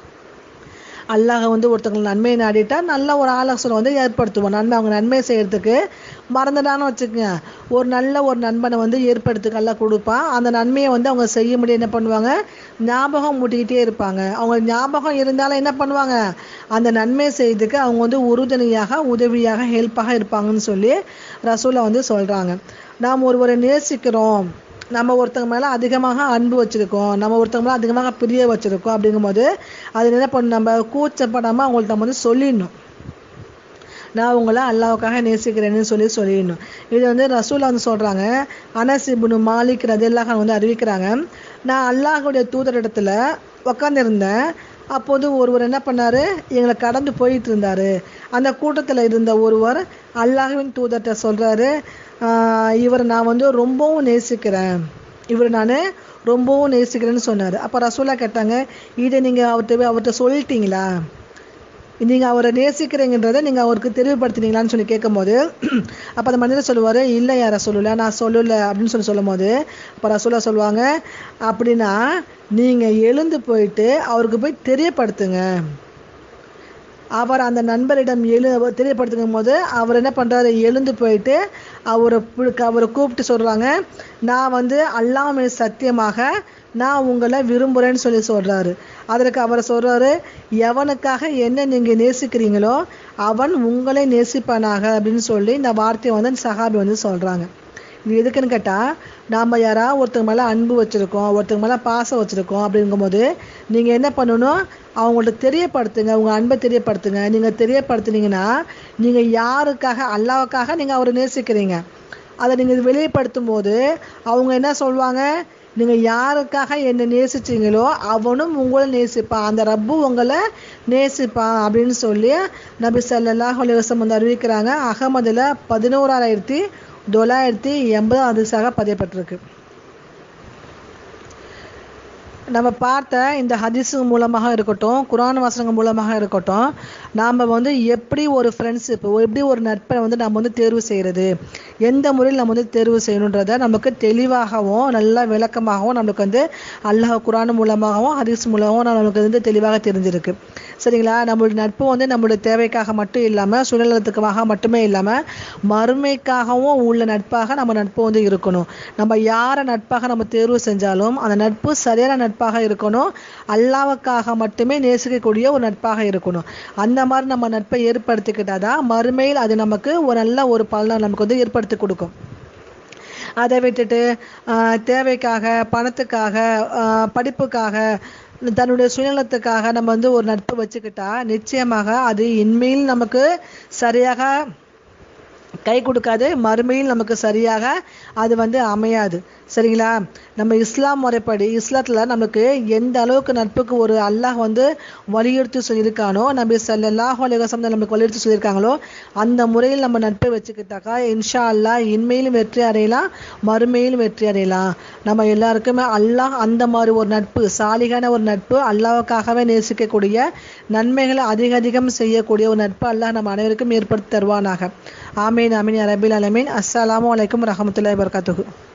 அல்லாஹ் வந்து ஒருத்தவங்களுக்கு நன்மையை நாடிட்டா நல்ல ஒரு ஆலோசனை வந்து ஏற்படுத்துவோம் நன்மை அவங்க நன்மை செய்யறதுக்கு மறந்துட்டான்னு வச்சுக்கோங்க ஒரு நல்ல ஒரு நண்பனை வந்து ஏற்படுத்துக்கு எல்லாம் கொடுப்பான் அந்த நன்மையை வந்து அவங்க செய்ய முடியும் என்ன பண்ணுவாங்க ஞாபகம் மூட்டிக்கிட்டே இருப்பாங்க அவங்க ஞாபகம் இருந்தாலும் என்ன பண்ணுவாங்க அந்த நன்மை செய்யறதுக்கு அவங்க வந்து உறுதுணையாக உதவியாக ஹெல்ப்பாக இருப்பாங்கன்னு சொல்லி ரசூலா வந்து சொல்றாங்க நாம் ஒருவரை நேசிக்கிறோம் நம்ம ஒருத்தங்க மேலே அதிகமாக அன்பு வச்சுருக்கோம் நம்ம ஒருத்தங்க மேலே அதிகமாக பிரிய வச்சுருக்கோம் அப்படிங்கும்போது அது என்ன பண்ணணும் நம்ம கூச்சப்படாமல் அவங்கள்ட்ட நம்ம வந்து சொல்லிடணும் நான் உங்களை அல்லாவுக்காக நேசிக்கிறேன்னு சொல்லி சொல்லிடணும் இது வந்து ரசூலா வந்து சொல்கிறாங்க அனஸ் இப்னு மாலிக் ரதில்லாஹ் வந்து அறிவிக்கிறாங்க நான் அல்லாஹுடைய தூதரிடத்துல உக்காந்துருந்தேன் அப்போது ஒருவர் என்ன பண்ணாரு எங்களை கடந்து போயிட்டு இருந்தாரு அந்த கூட்டத்தில் இருந்த ஒருவர் அல்லாஹுவின் தூதர்கிட்ட சொல்றாரு ஆஹ் இவரை நான் வந்து ரொம்பவும் நேசிக்கிறேன் இவர் நான் ரொம்பவும் நேசிக்கிறேன்னு சொன்னார் அப்போ ரசூலா கேட்டாங்க இதை நீங்கள் அவர்கிட்ட அவர்கிட்ட சொல்லிட்டீங்களா நீங்கள் அவரை நேசிக்கிறீங்கன்றதை நீங்கள் அவருக்கு தெளிவுபடுத்தினீங்களான்னு சொல்லி கேட்கும்போது அப்போ அந்த மனிதர் சொல்லுவார் இல்லை யாரை சொல்லல நான் சொல்லலை அப்படின்னு சொல்லி சொல்லும் போது அப்போ ரசூலா சொல்லுவாங்க அப்படின்னா நீங்கள் எழுந்து போயிட்டு அவருக்கு போய் தெரியப்படுத்துங்க அவர் அந்த நண்பரிடம் எழு தெரியப்படுத்தும் போது அவர் என்ன பண்ணுறாரு எழுந்து போயிட்டு அவரை பு- அவரை கூப்பிட்டு சொல்கிறாங்க நான் வந்து அல்லாமே சத்தியமாக நான் உங்களை விரும்புகிறேன்னு சொல்லி சொல்கிறாரு அதற்கு அவர் சொல்கிறாரு எவனுக்காக என்ன நீங்கள் நேசிக்கிறீங்களோ அவன் உங்களை நேசிப்பானாக அப்படின்னு சொல்லி இந்த வார்த்தையை வந்து சஹாபி வந்து சொல்கிறாங்க இது எதுக்குன்னு கேட்டால் நாம் யாரா ஒருத்தங்க மேலே அன்பு வச்சுருக்கோம் ஒருத்தங்க மேலே பாசம் வச்சுருக்கோம் அப்படிங்கும்போது நீங்கள் என்ன பண்ணணும் அவங்கள்ட்ட தெரியப்படுத்துங்க உங்கள் அன்பை தெரியப்படுத்துங்க நீங்கள் தெரியப்படுத்துனீங்கன்னா நீங்கள் யாருக்காக அல்லாவுக்காக நீங்கள் அவரை நேசிக்கிறீங்க அதை நீங்கள் வெளிப்படுத்தும் போது அவங்க என்ன சொல்லுவாங்க நீங்கள் யாருக்காக என்னை நேசிச்சீங்களோ அவனும் உங்களை நேசிப்பான் அந்த ரப்பு உங்களை நேசிப்பான் அப்படின்னு சொல்லி நபி ஸல்லல்லாஹு அலைஹி வஸல்லம் வந்து அறிவிக்கிறாங்க அகமதுல பதினோராயிரத்தி தொள்ளாயிரத்தி எண்பதாவது சாக பதியப்பட்டிருக்கு நம்ம பார்த்த இந்த ஹதீஸ் மூலமாக இருக்கட்டும் குரான் வசனங்கள் மூலமாக இருக்கட்டும் நாம் வந்து எப்படி ஒரு ஃப்ரெண்ட்ஷிப் எப்படி ஒரு நட்பை வந்து நம்ம வந்து தேர்வு செய்கிறது எந்த முறையில் நம்ம வந்து தேர்வு செய்யணுன்றதை நமக்கு தெளிவாகவும் நல்ல விளக்கமாகவும் நம்மளுக்கு வந்து அல்லாஹ் குரான் மூலமாகவும் ஹதீஸ் மூலமாகவும் நமக்கு வந்து தெளிவாக தெரிஞ்சிருக்கு சரிங்களா நம்மளுடைய நட்பு வந்து நம்மளுடைய தேவைக்காக மட்டும் இல்லாமல் சுயநலத்துக்காக மட்டுமே இல்லாமல் மறுமைக்காகவும் உள்ள நட்பாக நம்ம நட்பு வந்து இருக்கணும் நம்ம யாரை நட்பாக நம்ம தேர்வு செஞ்சாலும் அந்த நட்பு சரியான நட்பாக இருக்கணும் அல்லாவுக்காக மட்டுமே நேசிக்கக்கூடிய ஒரு நட்பாக இருக்கணும் அந்த மாதிரி நம்ம நட்பை ஏற்படுத்திக்கிட்டாதான் மறுமையில் அது நமக்கு ஒரு நல்ல ஒரு பலனை நமக்கு வந்து ஏற்படுத்தி கொடுக்கும் அதை விட்டுட்டு ஆஹ், தேவைக்காக பணத்துக்காக ஆஹ், படிப்புக்காக தன்னுடைய சுயநலத்துக்காக நம்ம வந்து ஒரு நட்பு வச்சுக்கிட்டா நிச்சயமாக அது இன்மையில் நமக்கு சரியாக கை கொடுக்காது மறுமையில் நமக்கு சரியாக அது வந்து அமையாது சரிங்களா நம்ம இஸ்லாம் முறைப்படி இஸ்லாத்துல நமக்கு எந்த அளவுக்கு நட்புக்கு ஒரு அல்லாஹ் வந்து வலியுறுத்தி சொல்லியிருக்கானோ நபி ஸல்லல்லாஹு அலைஹி வஸல்லம் நமக்கு வலியுறுத்தி சொல்லியிருக்காங்களோ அந்த முறையில் நம்ம நட்பை வச்சுக்கிட்டாக்கா இன்ஷா அல்லாஹ் இன்மையிலும் வெற்றி அடையலாம் மறுமையிலும் வெற்றி அடையலாம் நம்ம எல்லாருக்குமே அல்லாஹ் அந்த மாதிரி ஒரு நட்பு சாலிகான ஒரு நட்பு அல்லாஹ்வுக்காகவே நேசிக்கக்கூடிய நன்மைகளை அதிக அதிகம் செய்யக்கூடிய ஒரு நட்பு அல்லாஹ் நம்ம அனைவருக்கும் ஏற்படுத்தி தருவானாக ஆமீன் ஆமீன் யா ரபில் அலமீன் அஸ்ஸலாமு அலைக்கும் வரஹ்மத்துல்லாஹி வபரகாத்துஹு